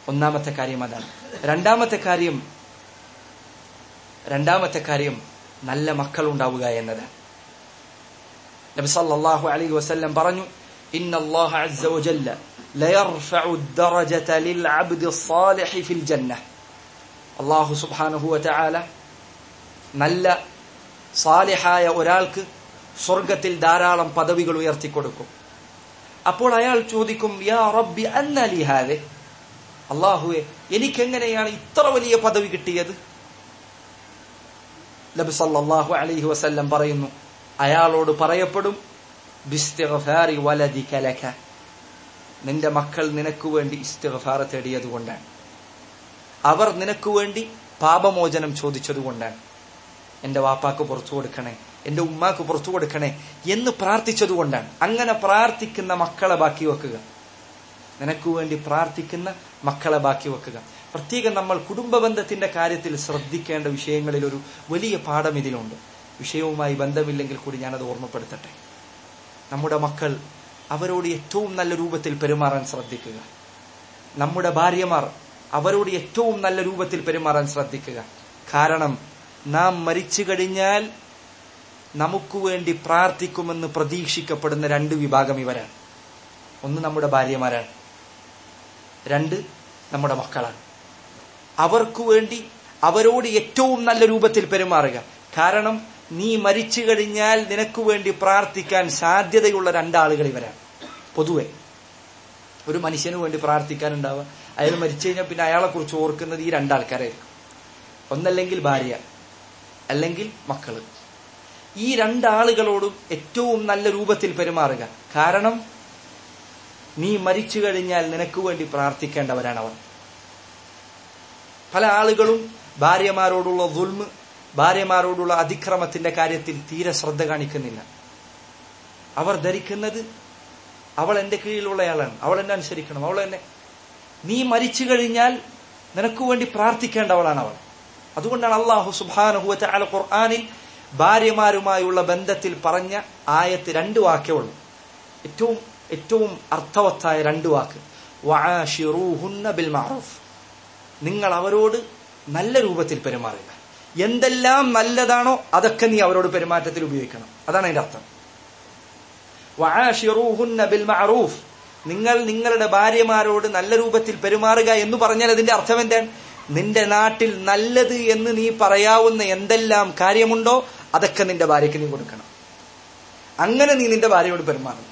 ഒന്നാമത്തെ കാര്യം അതാണ് രണ്ടാമത്തെ കാര്യം രണ്ടാമത്തെ കാര്യം നല്ല മക്കൾ ഉണ്ടാവുക എന്നതാണ് നബി സല്ലല്ലാഹു അലൈഹി വസല്ലം പറഞ്ഞു ഇന്ന അല്ലാഹ അസ്സ വജല്ല ലയർഫഉ الدرجة للعبد الصالح في الجنة അല്ലാഹു സുബ്ഹാനഹു വതആല നല്ല സാലിഹായ ഒരാൾക്ക് സ്വർഗത്തിൽ ധാരാളം പദവികൾ ഉയർത്തിക്കൊടുക്കും അപ്പോൾ അയാൾ ചോദിക്കും യാ റബ്ബി അന്ന ലി ഹാദെ അള്ളാഹുവെ എനിക്കെങ്ങനെയാണ് ഇത്ര വലിയ പദവി കിട്ടിയത് നബി സല്ലല്ലാഹു അലൈഹി വസല്ലം പറയുന്നു അയാളോട് പറയപ്പെടും ബിസ്തിഗ്ഫാരി വലദിക ലക നിന്റെ മക്കൾ നിനക്ക് വേണ്ടി ഇസ്തിഗ്ഫാർ തേടിയതുകൊണ്ടാണ് അവർ നിനക്ക് വേണ്ടി പാപമോചനം ചോദിച്ചതുകൊണ്ടാണ് എന്റെ വാപ്പാക്ക് പുറത്തു കൊടുക്കണേ എന്റെ ഉമ്മാക്ക് പുറത്തു കൊടുക്കണേ എന്ന് പ്രാർത്ഥിച്ചതുകൊണ്ടാണ് അങ്ങനെ പ്രാർത്ഥിക്കുന്ന മക്കളെ ബാക്കി വെക്കുക നിനക്ക് വേണ്ടി പ്രാർത്ഥിക്കുന്ന മക്കളെ ബാക്കി വെക്കുക പ്രത്യേകം നമ്മൾ കുടുംബ ബന്ധത്തിന്റെ കാര്യത്തിൽ ശ്രദ്ധിക്കേണ്ട വിഷയങ്ങളിൽ ഒരു വലിയ പാഠം ഇതിലുണ്ട് വിഷയവുമായി ബന്ധമില്ലെങ്കിൽ കൂടി ഞാനത് ഓർമ്മപ്പെടുത്തട്ടെ നമ്മുടെ മക്കൾ അവരോട് ഏറ്റവും നല്ല രൂപത്തിൽ പെരുമാറാൻ ശ്രദ്ധിക്കുക നമ്മുടെ ഭാര്യമാർ അവരോട് ഏറ്റവും നല്ല രൂപത്തിൽ പെരുമാറാൻ ശ്രദ്ധിക്കുക കാരണം നാം മരിച്ചു കഴിഞ്ഞാൽ നമുക്ക് വേണ്ടി പ്രാർത്ഥിക്കുമെന്ന് പ്രതീക്ഷിക്കപ്പെടുന്ന രണ്ട് വിഭാഗം ഇവരാണ് ഒന്ന് നമ്മുടെ ഭാര്യമാരാണ് രണ്ട് നമ്മുടെ മക്കളാണ് അവർക്കു വേണ്ടി അവരോട് ഏറ്റവും നല്ല രൂപത്തിൽ പെരുമാറുക കാരണം നീ മരിച്ചു കഴിഞ്ഞാൽ നിനക്ക് വേണ്ടി പ്രാർത്ഥിക്കാൻ സാധ്യതയുള്ള രണ്ടാളുകൾ ഇവരാണ് പൊതുവെ ഒരു മനുഷ്യന് വേണ്ടി പ്രാർത്ഥിക്കാനുണ്ടാവുക അയാൾ മരിച്ചു കഴിഞ്ഞാൽ പിന്നെ അയാളെ കുറിച്ച് ഓർക്കുന്നത് ഈ രണ്ടാൾക്കാരായിരിക്കും ഒന്നല്ലെങ്കിൽ ഭാര്യ അല്ലെങ്കിൽ മക്കള് ഈ രണ്ടാളുകളോടും ഏറ്റവും നല്ല രൂപത്തിൽ പെരുമാറുക കാരണം നീ മരിച്ചു കഴിഞ്ഞാൽ നിനക്ക് വേണ്ടി പ്രാർത്ഥിക്കേണ്ടവരാണ് അവർ പല ആളുകളും ഭാര്യമാരോടുള്ള ദുൽമ് ഭാര്യമാരോടുള്ള അതിക്രമത്തിന്റെ കാര്യത്തിൽ തീരെ ശ്രദ്ധ കാണിക്കുന്നില്ല അവർ ധരിക്കുന്നത് അവൾ എന്റെ കീഴിലുള്ളയാളാണ് അവൾ എന്നെ അനുസരിക്കണം അവൾ എന്നെ നീ മരിച്ചു കഴിഞ്ഞാൽ നിനക്ക് വേണ്ടി പ്രാർത്ഥിക്കേണ്ടവളാണ് അവൾ അതുകൊണ്ടാണ് അള്ളാഹു സുബാനുഹുവറ്റ അല ഖുർആാനിൽ ഭാര്യമാരുമായുള്ള ബന്ധത്തിൽ പറഞ്ഞ ആയത്ത് രണ്ട് വാക്കേ ഉള്ളൂ ഏറ്റവും ഏറ്റവും അർത്ഥവത്തായ രണ്ട് വാക്ക് വആശിറൂഹുന്ന ബിൽ മഅറൂഫ് നിങ്ങൾ അവരോട് നല്ല രൂപത്തിൽ പെരുമാറുക എന്തെല്ലാം നല്ലതാണോ അതൊക്കെ നീ അവരോട് പെരുമാറ്റത്തിൽ ഉപയോഗിക്കണം അതാണ് അതിന്റെ അർത്ഥം വആശിറൂഹുന്ന ബിൽ മഅറൂഫ് നിങ്ങൾ നിങ്ങളുടെ ഭാര്യമാരോട് നല്ല രൂപത്തിൽ പെരുമാറുക എന്ന് പറഞ്ഞാൽ അതിന്റെ അർത്ഥം എന്താണ് നിന്റെ നാട്ടിൽ നല്ലത് എന്ന് നീ പറയാവുന്ന എന്തെല്ലാം കാര്യമുണ്ടോ അതൊക്കെ നിന്റെ ഭാര്യയ്ക്ക് നീ കൊടുക്കണം അങ്ങനെ നീ നിന്റെ ഭാര്യയോട് പെരുമാറണം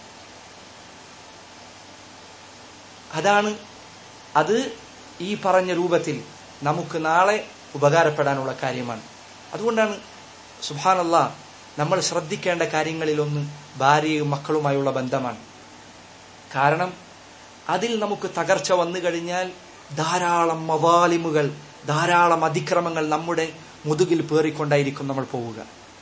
അതാണ് അത് ഈ പറഞ്ഞ രൂപത്തിൽ നമുക്ക് നാളെ ഉപകാരപ്പെടാനുള്ള കാര്യമാണ് അതുകൊണ്ടാണ് സുഹാനല്ല നമ്മൾ ശ്രദ്ധിക്കേണ്ട കാര്യങ്ങളിലൊന്ന് ഭാര്യയും മക്കളുമായുള്ള ബന്ധമാണ് കാരണം അതിൽ നമുക്ക് തകർച്ച വന്നു കഴിഞ്ഞാൽ ധാരാളം മവാലിമുകൾ ധാരാളം അതിക്രമങ്ങൾ നമ്മുടെ മുതുകിൽ പേറിക്കൊണ്ടായിരിക്കും നമ്മൾ പോവുക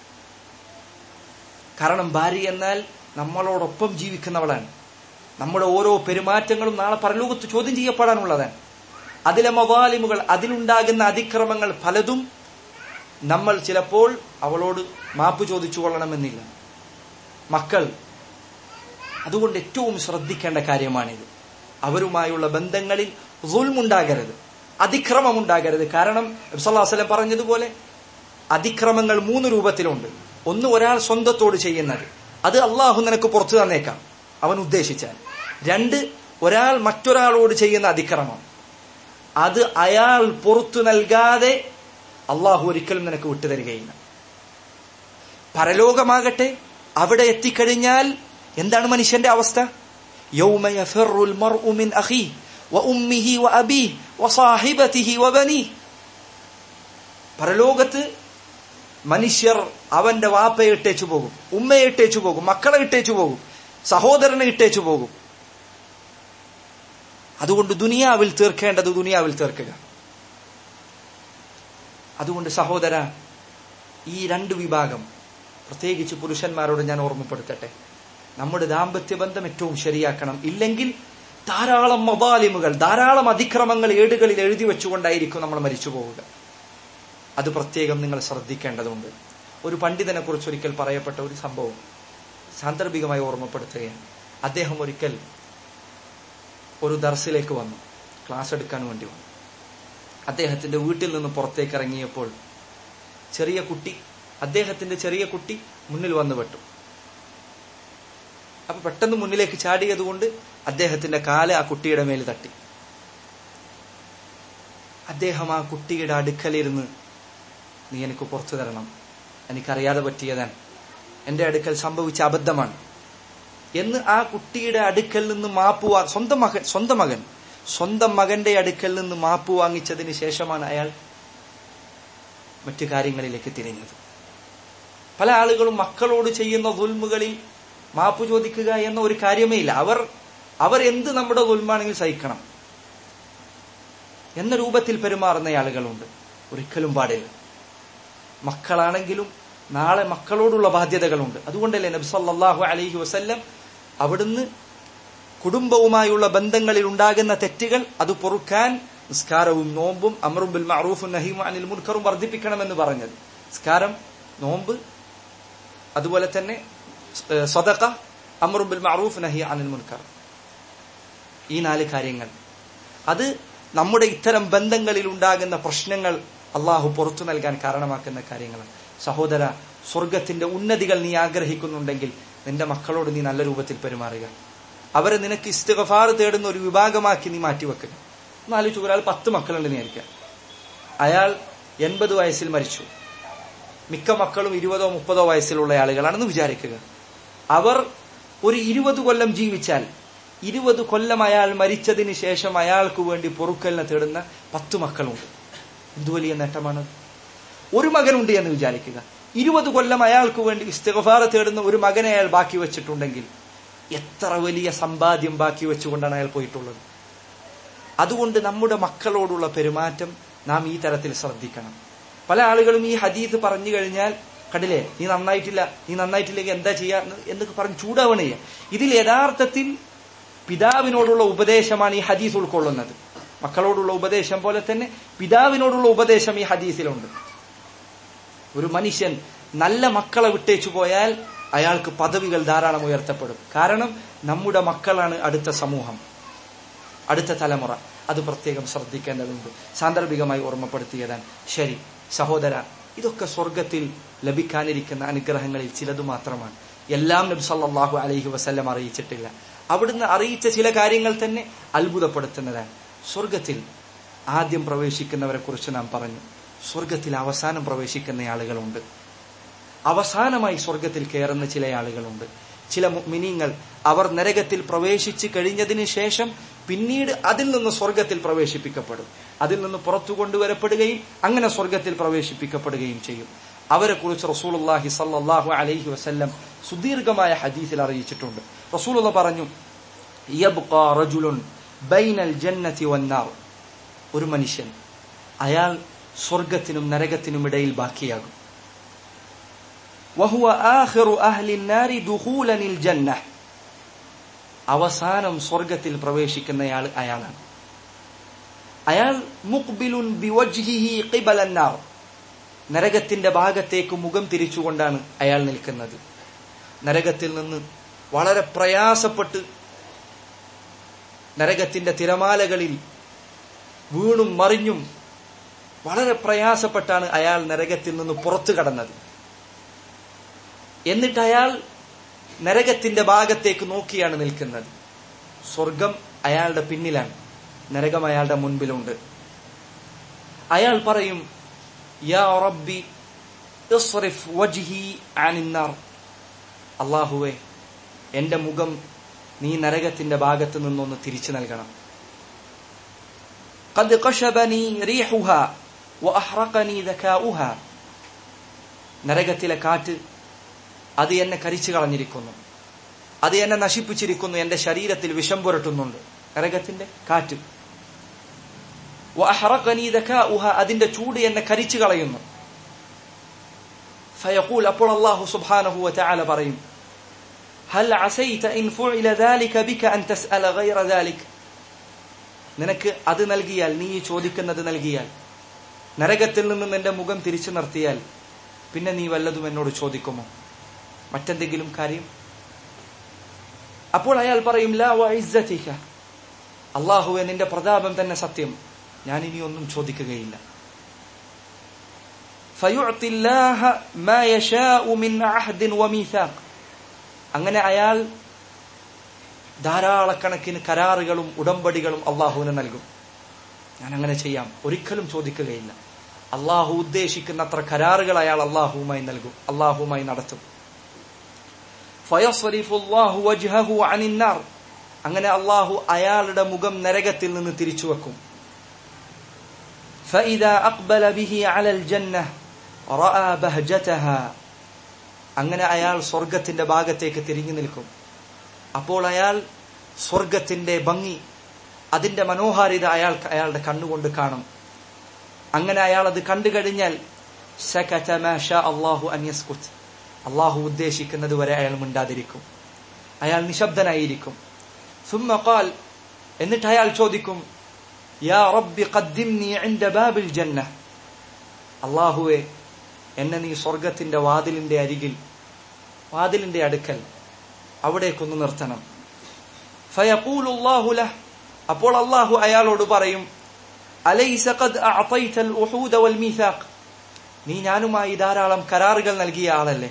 കാരണം ഭാര്യ എന്നാൽ നമ്മളോടൊപ്പം ജീവിക്കുന്നവളാണ് നമ്മുടെ ഓരോ പെരുമാറ്റങ്ങളും നാളെ പരലോകത്ത് ചോദ്യം ചെയ്യപ്പെടാനുള്ളതാണ് അതിലെ മവാലിമുകൾ അതിലുണ്ടാകുന്ന അതിക്രമങ്ങൾ പലതും നമ്മൾ ചിലപ്പോൾ അവളോട് മാപ്പ് ചോദിച്ചു കൊള്ളണമെന്നില്ല മക്കൾ അതുകൊണ്ട് ഏറ്റവും ശ്രദ്ധിക്കേണ്ട കാര്യമാണിത് അവരുമായുള്ള ബന്ധങ്ങളിൽ ഉണ്ടാകരുത് അതിക്രമമുണ്ടാകരുത് കാരണം വസല്ലം പറഞ്ഞതുപോലെ അതിക്രമങ്ങൾ മൂന്ന് രൂപത്തിലുണ്ട് ഒന്ന് ഒരാൾ സ്വന്തത്തോട് ചെയ്യുന്നത് അത് അള്ളാഹു നിനക്ക് പുറത്തു തന്നേക്കാം അവൻ ഉദ്ദേശിച്ചാൽ രണ്ട് ഒരാൾ മറ്റൊരാളോട് ചെയ്യുന്ന അതിക്രമം അത് അയാൾ പുറത്തു നൽകാതെ അള്ളാഹു ഒരിക്കലും നിനക്ക് വിട്ടുതരികയില്ല പരലോകമാകട്ടെ അവിടെ എത്തിക്കഴിഞ്ഞാൽ എന്താണ് മനുഷ്യന്റെ അവസ്ഥ يوم يفر المرء من أخيه وأمه وأبيه وصاحبته وبنيه പരലോകത്ത് മനുഷ്യർ അവന്റെ വാപ്പയെ ഇട്ടേച്ചു പോകും ഉമ്മയെ ഇട്ടേച്ചു പോകും മക്കളെ ഇട്ടേച്ചു പോകും സഹോദരനെ ഇട്ടേച്ചു പോകും അതുകൊണ്ട് ദുനിയാവിൽ തീർക്കേണ്ടത് ദുനിയാവിൽ തീർക്കുക അതുകൊണ്ട് സഹോദര ഈ രണ്ട് വിഭാഗം പ്രത്യേകിച്ച് പുരുഷന്മാരോട് ഞാൻ ഓർമ്മപ്പെടുത്തട്ടെ നമ്മുടെ ദാമ്പത്യ ബന്ധം ഏറ്റവും ശരിയാക്കണം ഇല്ലെങ്കിൽ ധാരാളം മൊബാലിമുകൾ ധാരാളം അതിക്രമങ്ങൾ ഏടുകളിൽ എഴുതി വെച്ചുകൊണ്ടായിരിക്കും നമ്മൾ മരിച്ചു പോവുക അത് പ്രത്യേകം നിങ്ങൾ ശ്രദ്ധിക്കേണ്ടതുണ്ട് ഒരു പണ്ഡിതനെ കുറിച്ച് ഒരിക്കൽ പറയപ്പെട്ട ഒരു സംഭവം സാന്ദർഭികമായി ഓർമ്മപ്പെടുത്തുകയാണ് അദ്ദേഹം ഒരിക്കൽ ഒരു ദർസിലേക്ക് വന്നു ക്ലാസ് എടുക്കാൻ വേണ്ടി വന്നു അദ്ദേഹത്തിന്റെ വീട്ടിൽ നിന്ന് പുറത്തേക്ക് ഇറങ്ങിയപ്പോൾ ചെറിയ കുട്ടി അദ്ദേഹത്തിന്റെ ചെറിയ കുട്ടി മുന്നിൽ വന്നു പെട്ടു അപ്പൊ പെട്ടെന്ന് മുന്നിലേക്ക് ചാടിയതുകൊണ്ട് അദ്ദേഹത്തിന്റെ കാല് ആ കുട്ടിയുടെ മേൽ തട്ടി അദ്ദേഹം ആ കുട്ടിയുടെ അടുക്കലിരുന്ന് നീ എനിക്ക് പുറത്തു തരണം എനിക്കറിയാതെ പറ്റിയതാണ് എന്റെ അടുക്കൽ സംഭവിച്ച അബദ്ധമാണ് എന്ന് ആ കുട്ടിയുടെ അടുക്കൽ നിന്ന് മാപ്പ് വാ സ്വന്തം മകൻ സ്വന്തം മകൻ സ്വന്തം മകന്റെ അടുക്കൽ നിന്ന് മാപ്പ് വാങ്ങിച്ചതിന് ശേഷമാണ് അയാൾ മറ്റു കാര്യങ്ങളിലേക്ക് തിരിഞ്ഞത് പല ആളുകളും മക്കളോട് ചെയ്യുന്ന ദുൽമുകളിൽ മാപ്പ് ചോദിക്കുക എന്ന ഒരു കാര്യമേ ഇല്ല അവർ അവർ എന്ത് നമ്മുടെ ദുൽമാണെങ്കിൽ സഹിക്കണം എന്ന രൂപത്തിൽ പെരുമാറുന്ന ആളുകളുണ്ട് ഒരിക്കലും പാടില്ല മക്കളാണെങ്കിലും നാളെ മക്കളോടുള്ള ബാധ്യതകളുണ്ട് അതുകൊണ്ടല്ലേ നബി സല്ലല്ലാഹു അലൈഹി വസല്ലം അവിടുന്ന് കുടുംബവുമായുള്ള ബന്ധങ്ങളിൽ ഉണ്ടാകുന്ന തെറ്റുകൾ അത് പൊറുക്കാൻ നിസ്കാരവും നോമ്പും അമറും ബിൽ മഅറൂഫും നഹീം അനിൽ മുൻകറും വർദ്ധിപ്പിക്കണമെന്ന് പറഞ്ഞത് നിസ്കാരം നോമ്പ് അതുപോലെ തന്നെ സദഖ അമറും ബിൽ മഅറൂഫ് നഹി അനിൽ മുൻകർ ഈ നാല് കാര്യങ്ങൾ അത് നമ്മുടെ ഇത്തരം ബന്ധങ്ങളിൽ ഉണ്ടാകുന്ന പ്രശ്നങ്ങൾ അള്ളാഹു പുറത്തു നൽകാൻ കാരണമാക്കുന്ന കാര്യങ്ങളാണ് സഹോദര സ്വർഗത്തിന്റെ ഉന്നതികൾ നീ ആഗ്രഹിക്കുന്നുണ്ടെങ്കിൽ നിന്റെ മക്കളോട് നീ നല്ല രൂപത്തിൽ പെരുമാറുക അവരെ നിനക്ക് ഇസ്തിഗഫാർ തേടുന്ന ഒരു വിഭാഗമാക്കി നീ മാറ്റിവെക്കുക നാല് ഒരാൾ പത്ത് മക്കളുണ്ട് നീ ആയിരിക്കാം അയാൾ എൺപത് വയസ്സിൽ മരിച്ചു മിക്ക മക്കളും ഇരുപതോ മുപ്പതോ വയസ്സിലുള്ള ആളുകളാണെന്ന് വിചാരിക്കുക അവർ ഒരു ഇരുപത് കൊല്ലം ജീവിച്ചാൽ ഇരുപത് കൊല്ലം അയാൾ മരിച്ചതിന് ശേഷം അയാൾക്ക് വേണ്ടി പൊറുക്കലിനെ തേടുന്ന പത്ത് മക്കളുണ്ട് എന്തു വലിയ നേട്ടമാണ് ഒരു മകനുണ്ട് എന്ന് വിചാരിക്കുക ഇരുപത് കൊല്ലം അയാൾക്ക് വേണ്ടി ഇസ്തിഗഫാർ തേടുന്ന ഒരു മകനെ അയാൾ ബാക്കി വെച്ചിട്ടുണ്ടെങ്കിൽ എത്ര വലിയ സമ്പാദ്യം ബാക്കി വെച്ചുകൊണ്ടാണ് അയാൾ പോയിട്ടുള്ളത് അതുകൊണ്ട് നമ്മുടെ മക്കളോടുള്ള പെരുമാറ്റം നാം ഈ തരത്തിൽ ശ്രദ്ധിക്കണം പല ആളുകളും ഈ ഹദീസ് പറഞ്ഞു കഴിഞ്ഞാൽ കണ്ടില്ലേ നീ നന്നായിട്ടില്ല നീ നന്നായിട്ടില്ലെങ്കിൽ എന്താ ചെയ്യാ എന്നൊക്കെ പറഞ്ഞ് ചൂടാവണേ ഇതിൽ യഥാർത്ഥത്തിൽ പിതാവിനോടുള്ള ഉപദേശമാണ് ഈ ഹദീസ് ഉൾക്കൊള്ളുന്നത് മക്കളോടുള്ള ഉപദേശം പോലെ തന്നെ പിതാവിനോടുള്ള ഉപദേശം ഈ ഹദീസിലുണ്ട് ഒരു മനുഷ്യൻ നല്ല മക്കളെ വിട്ടേച്ചു പോയാൽ അയാൾക്ക് പദവികൾ ധാരാളം ഉയർത്തപ്പെടും കാരണം നമ്മുടെ മക്കളാണ് അടുത്ത സമൂഹം അടുത്ത തലമുറ അത് പ്രത്യേകം ശ്രദ്ധിക്കേണ്ടതുണ്ട് സാന്ദർഭികമായി ഓർമ്മപ്പെടുത്തിയതാണ് ശരി സഹോദര ഇതൊക്കെ സ്വർഗത്തിൽ ലഭിക്കാനിരിക്കുന്ന അനുഗ്രഹങ്ങളിൽ ചിലത് മാത്രമാണ് എല്ലാം നബി സല്ലല്ലാഹു അലൈഹി വസല്ലം അറിയിച്ചിട്ടില്ല അവിടുന്ന് അറിയിച്ച ചില കാര്യങ്ങൾ തന്നെ അത്ഭുതപ്പെടുത്തുന്നതാണ് സ്വർഗത്തിൽ ആദ്യം പ്രവേശിക്കുന്നവരെ കുറിച്ച് നാം പറഞ്ഞു സ്വർഗത്തിൽ അവസാനം പ്രവേശിക്കുന്ന ആളുകളുണ്ട് അവസാനമായി സ്വർഗത്തിൽ കയറുന്ന ചില ആളുകളുണ്ട് ചില മിനിങ്ങൾ അവർ നരകത്തിൽ പ്രവേശിച്ചു കഴിഞ്ഞതിന് ശേഷം പിന്നീട് അതിൽ നിന്ന് സ്വർഗത്തിൽ പ്രവേശിപ്പിക്കപ്പെടും അതിൽ നിന്ന് പുറത്തു കൊണ്ടുവരപ്പെടുകയും അങ്ങനെ സ്വർഗത്തിൽ പ്രവേശിപ്പിക്കപ്പെടുകയും ചെയ്യും അവരെ കുറിച്ച് റസൂലുള്ളാഹി സല്ലല്ലാഹു അലൈഹി വസല്ലം സുദീർഘമായ ഹദീസിൽ അറിയിച്ചിട്ടുണ്ട് റസൂലുള്ള പറഞ്ഞു യബ്ഖാ റജുലുൻ ബൈനൽ ജന്നതി വന്നാർ ഒരു മനുഷ്യൻ അയാൾ സ്വർഗത്തിനും നരകത്തിനും ഇടയിൽ ബാക്കിയാകും വഹുവ ആഖിറു അഹ്ലി നാരി ദുഖൂലനിൽ ജന്ന അവസാനം സ്വർഗത്തിൽ പ്രവേശിക്കുന്നയാൾ അയാളാണ് അയാൾ മുഖ്ബിലുൻ ബിവജ്ഹിഹി ഖിബലന്നാർ നരകത്തിന്റെ ഭാഗത്തേക്ക് മുഖം തിരിച്ചുകൊണ്ടാണ് അയാൾ നിൽക്കുന്നത് നരകത്തിൽ നിന്ന് വളരെ പ്രയാസപ്പെട്ട് നരകത്തിന്റെ തിരമാലകളിൽ വീണും മറിഞ്ഞും വളരെ പ്രയാസപ്പെട്ടാണ് അയാൾ നരകത്തിൽ നിന്ന് പുറത്തു കടന്നത് എന്നിട്ട് അയാൾ നരകത്തിന്റെ ഭാഗത്തേക്ക് നോക്കിയാണ് നിൽക്കുന്നത് സ്വർഗം അയാളുടെ പിന്നിലാണ് നരകം അയാളുടെ മുൻപിലുണ്ട് അയാൾ പറയും യാ റബ്ബി ഇസ്റിഫ് വജ്ഹി അനിന്നാർ അള്ളാഹുവെ എന്റെ മുഖം നീ നരകത്തിന്റെ ഭാഗത്ത് നിന്നൊന്ന് തിരിച്ചു നൽകണം قد قشبني ريحها وأحرقني ذكاؤها നരകത്തിലെ കാറ്റ് അത് എന്നെ കരിച്ചു കളഞ്ഞിരിക്കുന്നു അത് എന്നെ നശിപ്പിച്ചിരിക്കുന്നു എന്റെ ശരീരത്തിൽ വിഷം പുരട്ടുന്നുണ്ട് നരകത്തിന്റെ കാറ്റ് അതിന്റെ ചൂട് എന്നെ കരിച്ചു കളയുന്നു ഫയഖൂൽ അപ്പോൾ അല്ലാഹു സുബ്ഹാനഹു വതആല പറയും ഹൽ അസൈത ഇൻ ഫുഇല ذلك ബിക അൻ തസ്അല ഗൈറ ذلك നിനക്ക് അത് നൽകിയാൽ നീ ചോദിക്കുന്നത് നൽകിയാൽ നരകത്തിൽ നിന്നും എന്റെ മുഖം തിരിച്ചു നിർത്തിയാൽ പിന്നെ നീ വല്ലതും എന്നോട് ചോദിക്കുമോ മറ്റെന്തെങ്കിലും കാര്യം അപ്പോൾ അയാൾ പറയും ലാ വഇസ്സതിക അള്ളാഹുവെ നിന്റെ പ്രതാപം തന്നെ സത്യം ഞാൻ ഇനി ഒന്നും ചോദിക്കുകയില്ല فيعطي الله ما يشاء من عهد وميثاق അങ്ങനെ അയാൾ ധാരാളക്കണക്കിന് കരാറുകളും ഉടമ്പടികളും അള്ളാഹുവിന് നൽകും ഞാൻ അങ്ങനെ ചെയ്യാം ഒരിക്കലും ചോദിക്കുകയില്ല അള്ളാഹു ഉദ്ദേശിക്കുന്ന അത്ര കരാറുകൾ അയാൾ അള്ളാഹുവുമായി നൽകും അള്ളാഹുവുമായി നടത്തും ഫയസ്വരിഫുല്ലാഹു വജ്ഹഹു അനിന്നാർ അങ്ങനെ അള്ളാഹു അയാളുടെ മുഖം നരകത്തിൽ നിന്ന് തിരിച്ചു വെക്കും فإذا أقبل به على الجنة رأى بهجتها അങ്ങനെ അയാൾ സ്വർഗത്തിന്റെ ഭാഗത്തേക്ക് തിരിഞ്ഞു നിൽക്കും അപ്പോൾ അയാൾ സ്വർഗത്തിന്റെ ഭംഗി അതിന്റെ മനോഹാരിത അയാൾ അയാളുടെ കണ്ണുകൊണ്ട് കാണും അങ്ങനെ അയാൾ അത് കണ്ടു കഴിഞ്ഞാൽ അള്ളാഹു അന്യസ്കുത്ത് അള്ളാഹു ഉദ്ദേശിക്കുന്നത് വരെ അയാൾ മിണ്ടാതിരിക്കും അയാൾ നിശബ്ദനായിരിക്കും സുമ്മക്കാൽ എന്നിട്ട് അയാൾ ചോദിക്കും യാ റബ്ബി ഖദ്ദിംനി ഇൻദ ബാബിൽ ജന്ന അള്ളാഹുവെ എന്നെ നീ സ്വർഗത്തിന്റെ വാതിലിന്റെ അരികിൽ വാതിലിന്റെ അടുക്കൽ അവിടേക്കൊന്ന് നിർത്തണം ഫയഖൂലുല്ലാഹു ലഹ് അപ്പോൾ അള്ളാഹു അയാളോട് പറയും അലൈസ ഖദ് അഅതൈതൽ ഉഹൂദ വൽ മീസാഖ് നീ ഞാനുമായി ധാരാളം കരാറുകൾ നൽകിയ ആളല്ലേ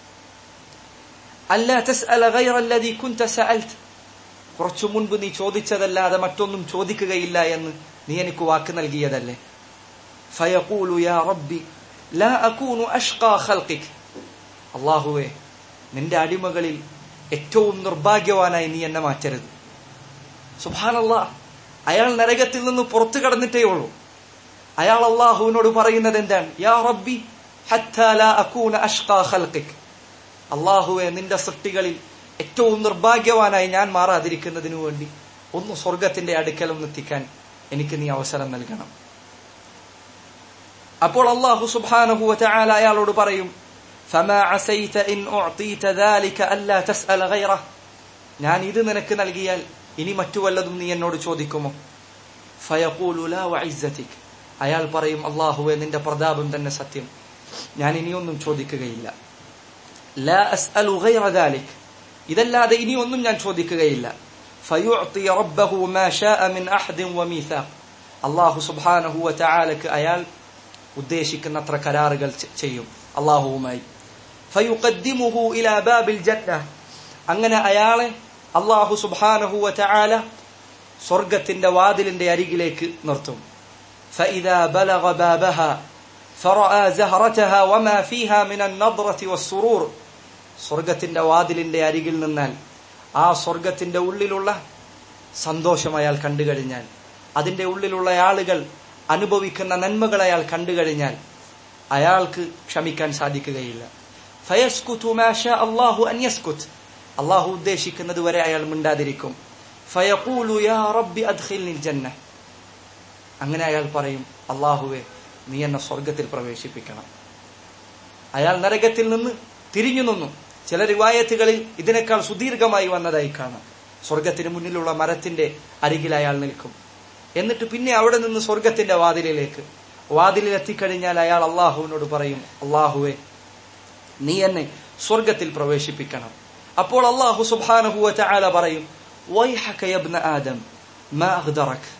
അല്ല തസ്അല ഗൈറ അല്ലദീ കുൻത സഅൽത് കുറച്ചു മുൻപ് നീ ചോദിച്ചതല്ലാതെ മറ്റൊന്നും ചോദിക്കുകയില്ല എന്ന് നീ എനിക്ക് വാക്ക് നൽകിയതല്ലേ ഫയഖൂലു യാ റബ്ബി ലാ അകൂനു അഷ്ഖാ ഖൽഖിക് അല്ലാഹുവേ നിന്റെ അടിമകളിൽ ഏറ്റവും നിർഭാഗ്യവാനായി നീ എന്നെ മാറ്റരുത് സുബാനല്ലാ അയാൾ നരകത്തിൽ നിന്ന് പുറത്തു കടന്നിട്ടേ ഉള്ളൂ അയാൾ അള്ളാഹുവിനോട് പറയുന്നത് എന്താണ് യാ റബ്ബി അള്ളാഹുവെ നിന്റെ സൃഷ്ടികളിൽ ഏറ്റവും നിർഭാഗ്യവാനായി ഞാൻ മാറാതിരിക്കുന്നതിനു വേണ്ടി ഒന്ന് സ്വർഗത്തിന്റെ അടുക്കൽ ഒന്ന് എത്തിക്കാൻ എനിക്ക് നീ അവസരം നൽകണം അപ്പോൾ അള്ളാഹു സുബാനഹു ചായാൽ അയാളോട് പറയും فما عسيت إن أعطيت ذلك ألا تسأل غيره ഞാൻ ഇത് നിനക്ക് നൽകിയാൽ ഇനി മറ്റു വല്ലതും നീ എന്നോട് ചോദിക്കുമോ ഫയഖൂലു ലാ വഇസ്സതിക് അയാൾ പറയും അല്ലാഹുവേ നിന്റെ പ്രതാപം തന്നെ സത്യം ഞാൻ ഇനിയൊന്നും ചോദിക്കുകയില്ല ലാ അസ്അലു ഗൈറ ദാലിക് ഇതല്ലാതെ ഇനിയൊന്നും ഞാൻ ചോദിക്കുകയില്ല ഫയുഅതി റബ്ബഹു മാ ശാഅ മിൻ അഹ്ദിൻ വമീസാഖ് അല്ലാഹു സുബ്ഹാനഹു വതആലക്ക് അയാൾ ഉദ്ദേശിക്കുന്നത്ര കരാറുകൾ ചെയ്യും അള്ളാഹുവുമായി ഫയുഖദ്ദിമുഹു ഇലാ ബാബിൽ ജന്ന അങ്ങനെ അയാളെ അള്ളാഹു സുബ്ഹാനഹു വതആല സ്വർഗത്തിന്റെ വാതിലിന്റെ അരികിലേക്ക് നിർത്തും فإذا بلغ بابها فرأى زهرتها وما فيها من النضرة والسرور സ്വർഗത്തിന്റെ വാതിലിന്റെ അരികിൽ നിന്നാൽ ആ സ്വർഗത്തിന്റെ ഉള്ളിലുള്ള സന്തോഷം അയാൾ കണ്ടു കഴിഞ്ഞാൽ അതിന്റെ ഉള്ളിലുള്ള ആളുകൾ അനുഭവിക്കുന്ന നന്മകൾ അയാൾ കണ്ടു കഴിഞ്ഞാൽ അയാൾക്ക് ക്ഷമിക്കാൻ സാധിക്കുകയില്ല ഫയസ്കുതു മാഷ അള്ളാഹു അന്യസ്കുത്ത് അള്ളാഹു ഉദ്ദേശിക്കുന്നത് വരെ അയാൾ മിണ്ടാതിരിക്കും ഫയഖൂലു യാ റബ്ബി അദ്ഖിൽനിൽ ജന്ന അങ്ങനെ അയാൾ പറയും അള്ളാഹുവെ നീ എന്നെ സ്വർഗത്തിൽ പ്രവേശിപ്പിക്കണം അയാൾ നരകത്തിൽ നിന്ന് തിരിഞ്ഞു നിന്നു ചില റിവായത്തുകളിൽ ഇതിനേക്കാൾ സുദീർഘമായി വന്നതായി കാണാം സ്വർഗത്തിന് മുന്നിലുള്ള മരത്തിന്റെ അരികിൽ അയാൾ നിൽക്കും എന്നിട്ട് പിന്നെ അവിടെ നിന്ന് സ്വർഗത്തിന്റെ വാതിലിലേക്ക് വാതിലിൽ എത്തിക്കഴിഞ്ഞാൽ അയാൾ അള്ളാഹുവിനോട് പറയും അള്ളാഹുവെ നീ എന്നെ സ്വർഗത്തിൽ പ്രവേശിപ്പിക്കണം അപ്പോൾ അള്ളാഹു സുബാനഹുവ ചാല പറയും വൈഹക യബ്ന ആദം മാ അഖ്ദറക്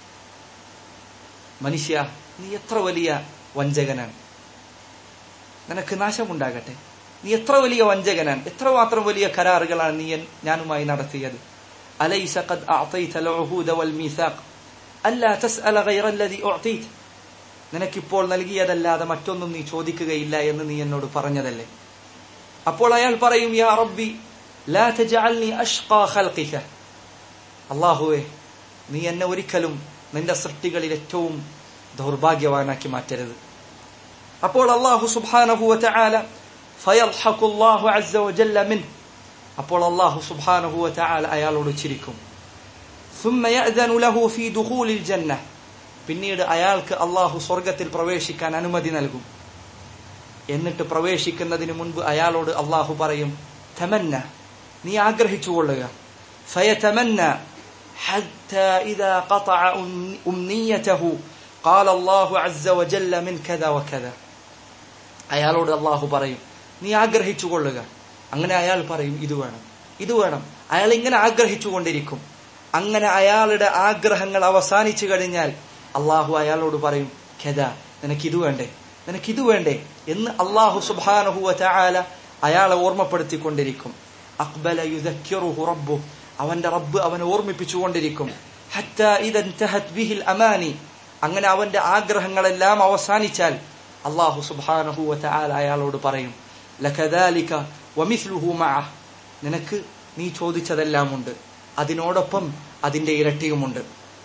മനുഷ്യ നീ എത്ര വലിയ വഞ്ചകനാണ് നിനക്ക് നാശമുണ്ടാകട്ടെ നീ എത്ര വലിയ വഞ്ചകനാണ് എത്രമാത്രം വലിയ കരാറുകളാണ് നീ ഞാനുമായി നടത്തിയത് അലൈസ ഖദ് അഅതൈത അൽ-ഉഹൂദ വൽ മീസാഖ് അല്ലാ തസ്അല ഗൈറ അല്ലദി ഉഅതീത നിനക്കിപ്പോൾ നൽകിയതല്ലാതെ മറ്റൊന്നും നീ ചോദിക്കുകയില്ല എന്ന് നീ എന്നോട് പറഞ്ഞതല്ലേ അപ്പോൾ അയാൾ പറയും യാ റബ്ബി ലാ തജഅൽനി അഷ്ഖാ ഖൽഖിക അല്ലാഹുവേ നീ എന്നെ ഒരിക്കലും നിന്റെ സൃഷ്ടികളിൽ ഏറ്റവും ദൗർഭാഗ്യവാനാക്കി മാറ്റരുത് അപ്പോൾ അള്ളാഹു സുബ്ഹാനഹു വതആല ഫയൽഹഖു അല്ലാഹു അസ്സ വജല്ല മിൻ അപ്പോൾ അള്ളാഹു സുബ്ഹാനഹു വതആല അയാളോട് ചിരിക്കും ثم يأذن له في دخول الجنة പിന്നീട് അയാൾക്ക് അള്ളാഹു സ്വർഗത്തിൽ പ്രവേശിക്കാൻ അനുമതി നൽകും എന്നിട്ട് പ്രവേശിക്കുന്നതിന് മുൻപ് അയാളോട് അള്ളാഹു പറയും തമന്ന നീ ആഗ്രഹിച്ചുകൊള്ളുക ഫയതമന്ന حتى إذا قطع أمنيته قال الله عز وجل من كذا وكذا അയാളോട് അള്ളാഹു പറയും നീ ആഗ്രഹിച്ചു കൊള്ളുക അങ്ങനെ അയാൾ പറയും ഇത് വേണം ഇത് വേണം അയാൾ ഇങ്ങനെ ആഗ്രഹിച്ചു കൊണ്ടിരിക്കും അങ്ങനെ അയാളുടെ ആഗ്രഹങ്ങൾ അവസാനിച്ചു കഴിഞ്ഞാൽ അള്ളാഹു അയാളോട് പറയും ഖെദ നിനക്കിത് വേണ്ടേ നിനക്കിത് വേണ്ടേ എന്ന് അള്ളാഹു സുബാനഹുവ ചായാല അയാളെ ഓർമ്മപ്പെടുത്തിക്കൊണ്ടിരിക്കും അക്ബല യുദക്കിറുഹു റബ്ബു അവന്റെ റബ്ബ് അവനെ ഓർമ്മിപ്പിച്ചുകൊണ്ടിരിക്കും ഹത്ത ഇദൻതഹത് ബിഹിൽ അമാനി അങ്ങനെ അവന്റെ ആഗ്രഹങ്ങളെല്ലാം അവസാനിച്ചാൽ അള്ളാഹു സുബാനഹുവ ചായാല അയാളോട് പറയും ലഖദാലിക വമിസ്ലുഹു മഅഹ് നിനക്ക് നീ ചോദിച്ചതെല്ലാം ഉണ്ട് അതിനോടൊപ്പം അതിന്റെ ഇരട്ടിയുമുണ്ട്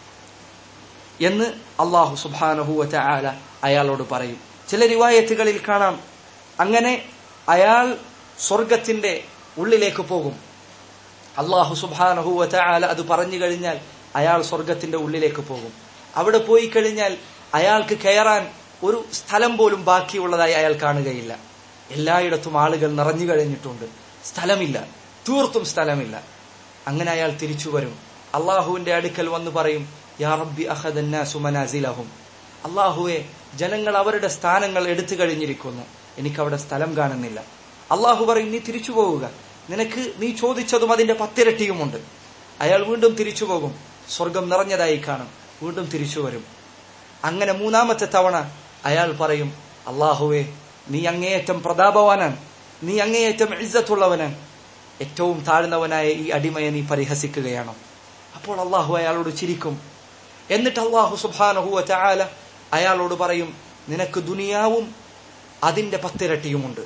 എന്ന് അള്ളാഹു സുബാനഹുവ ചായാല അയാളോട് പറയും ചില റിവായത്തുകളിൽ കാണാം അങ്ങനെ അയാൾ സ്വർഗത്തിന്റെ ഉള്ളിലേക്ക് പോകും അള്ളാഹു സുബാനഹുവ ചായാല അത് പറഞ്ഞു കഴിഞ്ഞാൽ അയാൾ സ്വർഗത്തിന്റെ ഉള്ളിലേക്ക് പോകും അവിടെ പോയി കഴിഞ്ഞാൽ അയാൾക്ക് കയറാൻ ഒരു സ്ഥലം പോലും ബാക്കിയുള്ളതായി അയാൾ കാണുകയില്ല എല്ലായിടത്തും ആളുകൾ നിറഞ്ഞു കഴിഞ്ഞിട്ടുണ്ട് സ്ഥലമില്ല തീർത്തും സ്ഥലമില്ല അങ്ങനെ അയാൾ തിരിച്ചു വരും അള്ളാഹുവിന്റെ അടുക്കൽ വന്ന് പറയും യാ റബ്ബി അഹദന്നാസു മനാസിലഹും അള്ളാഹുവെ ജനങ്ങൾ അവരുടെ സ്ഥാനങ്ങൾ എടുത്തു കഴിഞ്ഞിരിക്കുന്നു എനിക്കവിടെ സ്ഥലം കാണുന്നില്ല അള്ളാഹു പറയും നീ തിരിച്ചു പോവുക നിനക്ക് നീ ചോദിച്ചതും അതിന്റെ പത്തിരട്ടിയുമുണ്ട് അയാൾ വീണ്ടും തിരിച്ചു പോകും സ്വർഗം നിറഞ്ഞതായി കാണും വീണ്ടും തിരിച്ചു വരും അങ്ങനെ മൂന്നാമത്തെ തവണ അയാൾ പറയും അള്ളാഹുവെ നീ അങ്ങേയറ്റം പ്രതാപവാനാണ് നീ അങ്ങേയറ്റം ഇജ്ജത്തുള്ളവനാണ് ഏറ്റവും താഴ്ന്നവനായ ഈ അടിമയെ നീ പരിഹസിക്കുകയാണോ അപ്പോൾ അള്ളാഹു അയാളോട് ചിരിക്കും എന്നിട്ട് അള്ളാഹു സുബാനഹുവ ചായാല അയാളോട് പറയും നിനക്ക് ദുനിയാവും അതിന്റെ പത്തിരട്ടിയുമുണ്ട്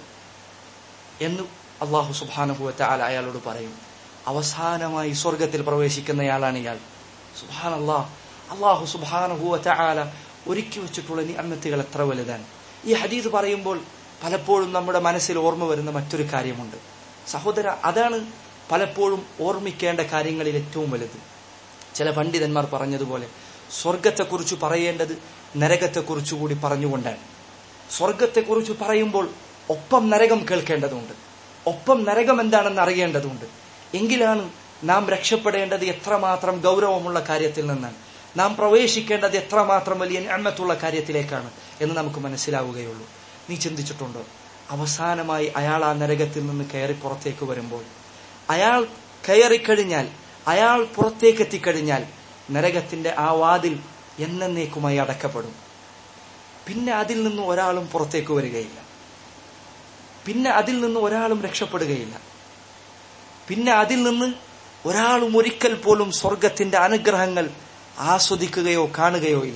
എന്ന് അള്ളാഹു സുബാനഹുവ ചായാല അയാളോട് പറയും അവസാനമായി സ്വർഗത്തിൽ പ്രവേശിക്കുന്നയാളാണ് ഇയാൾ സുബാൻ അള്ളാഹ് അള്ളാഹു സുബാനഹുവ ചായാല ഒരുക്കി വെച്ചിട്ടുള്ള നിഅമ്മത്തുകൾ എത്ര വലുതാണ് ഈ ഹദീസ് പറയുമ്പോൾ പലപ്പോഴും നമ്മുടെ മനസ്സിൽ ഓർമ്മ വരുന്ന മറ്റൊരു കാര്യമുണ്ട് സഹോദര അതാണ് പലപ്പോഴും ഓർമ്മിക്കേണ്ട കാര്യങ്ങളിൽ ഏറ്റവും വലുത് ചില പണ്ഡിതന്മാർ പറഞ്ഞതുപോലെ സ്വർഗത്തെക്കുറിച്ച് പറയേണ്ടത് നരകത്തെക്കുറിച്ച് കൂടി പറഞ്ഞുകൊണ്ടാണ് സ്വർഗത്തെക്കുറിച്ച് പറയുമ്പോൾ ഒപ്പം നരകം കേൾക്കേണ്ടതുണ്ട് ഒപ്പം നരകം എന്താണെന്ന് അറിയേണ്ടതുണ്ട് എങ്കിലാണ് നാം രക്ഷപ്പെടേണ്ടത് എത്രമാത്രം ഗൗരവമുള്ള കാര്യത്തിൽ നിന്നാണ് നാം പ്രവേശിക്കേണ്ടത് എത്രമാത്രം വലിയ എണ്ണത്തുള്ള കാര്യത്തിലേക്കാണ് എന്ന് നമുക്ക് മനസ്സിലാവുകയുള്ളൂ നീ ചിന്തിച്ചിട്ടുണ്ടോ അവസാനമായി അയാൾ ആ നരകത്തിൽ നിന്ന് കയറി പുറത്തേക്ക് വരുമ്പോൾ അയാൾ കയറിക്കഴിഞ്ഞാൽ അയാൾ പുറത്തേക്ക് എത്തിക്കഴിഞ്ഞാൽ നരകത്തിന്റെ ആ വാതിൽ എന്നേക്കുമായി അടക്കപ്പെടും പിന്നെ അതിൽ നിന്ന് ഒരാളും പുറത്തേക്ക് വരികയില്ല പിന്നെ അതിൽ നിന്ന് ഒരാളും രക്ഷപ്പെടുകയില്ല പിന്നെ അതിൽ നിന്ന് ഒരാളും ഒരിക്കൽ പോലും സ്വർഗത്തിന്റെ അനുഗ്രഹങ്ങൾ ആസ്വദിക്കുകയോ കാണുകയോ ഇല്ല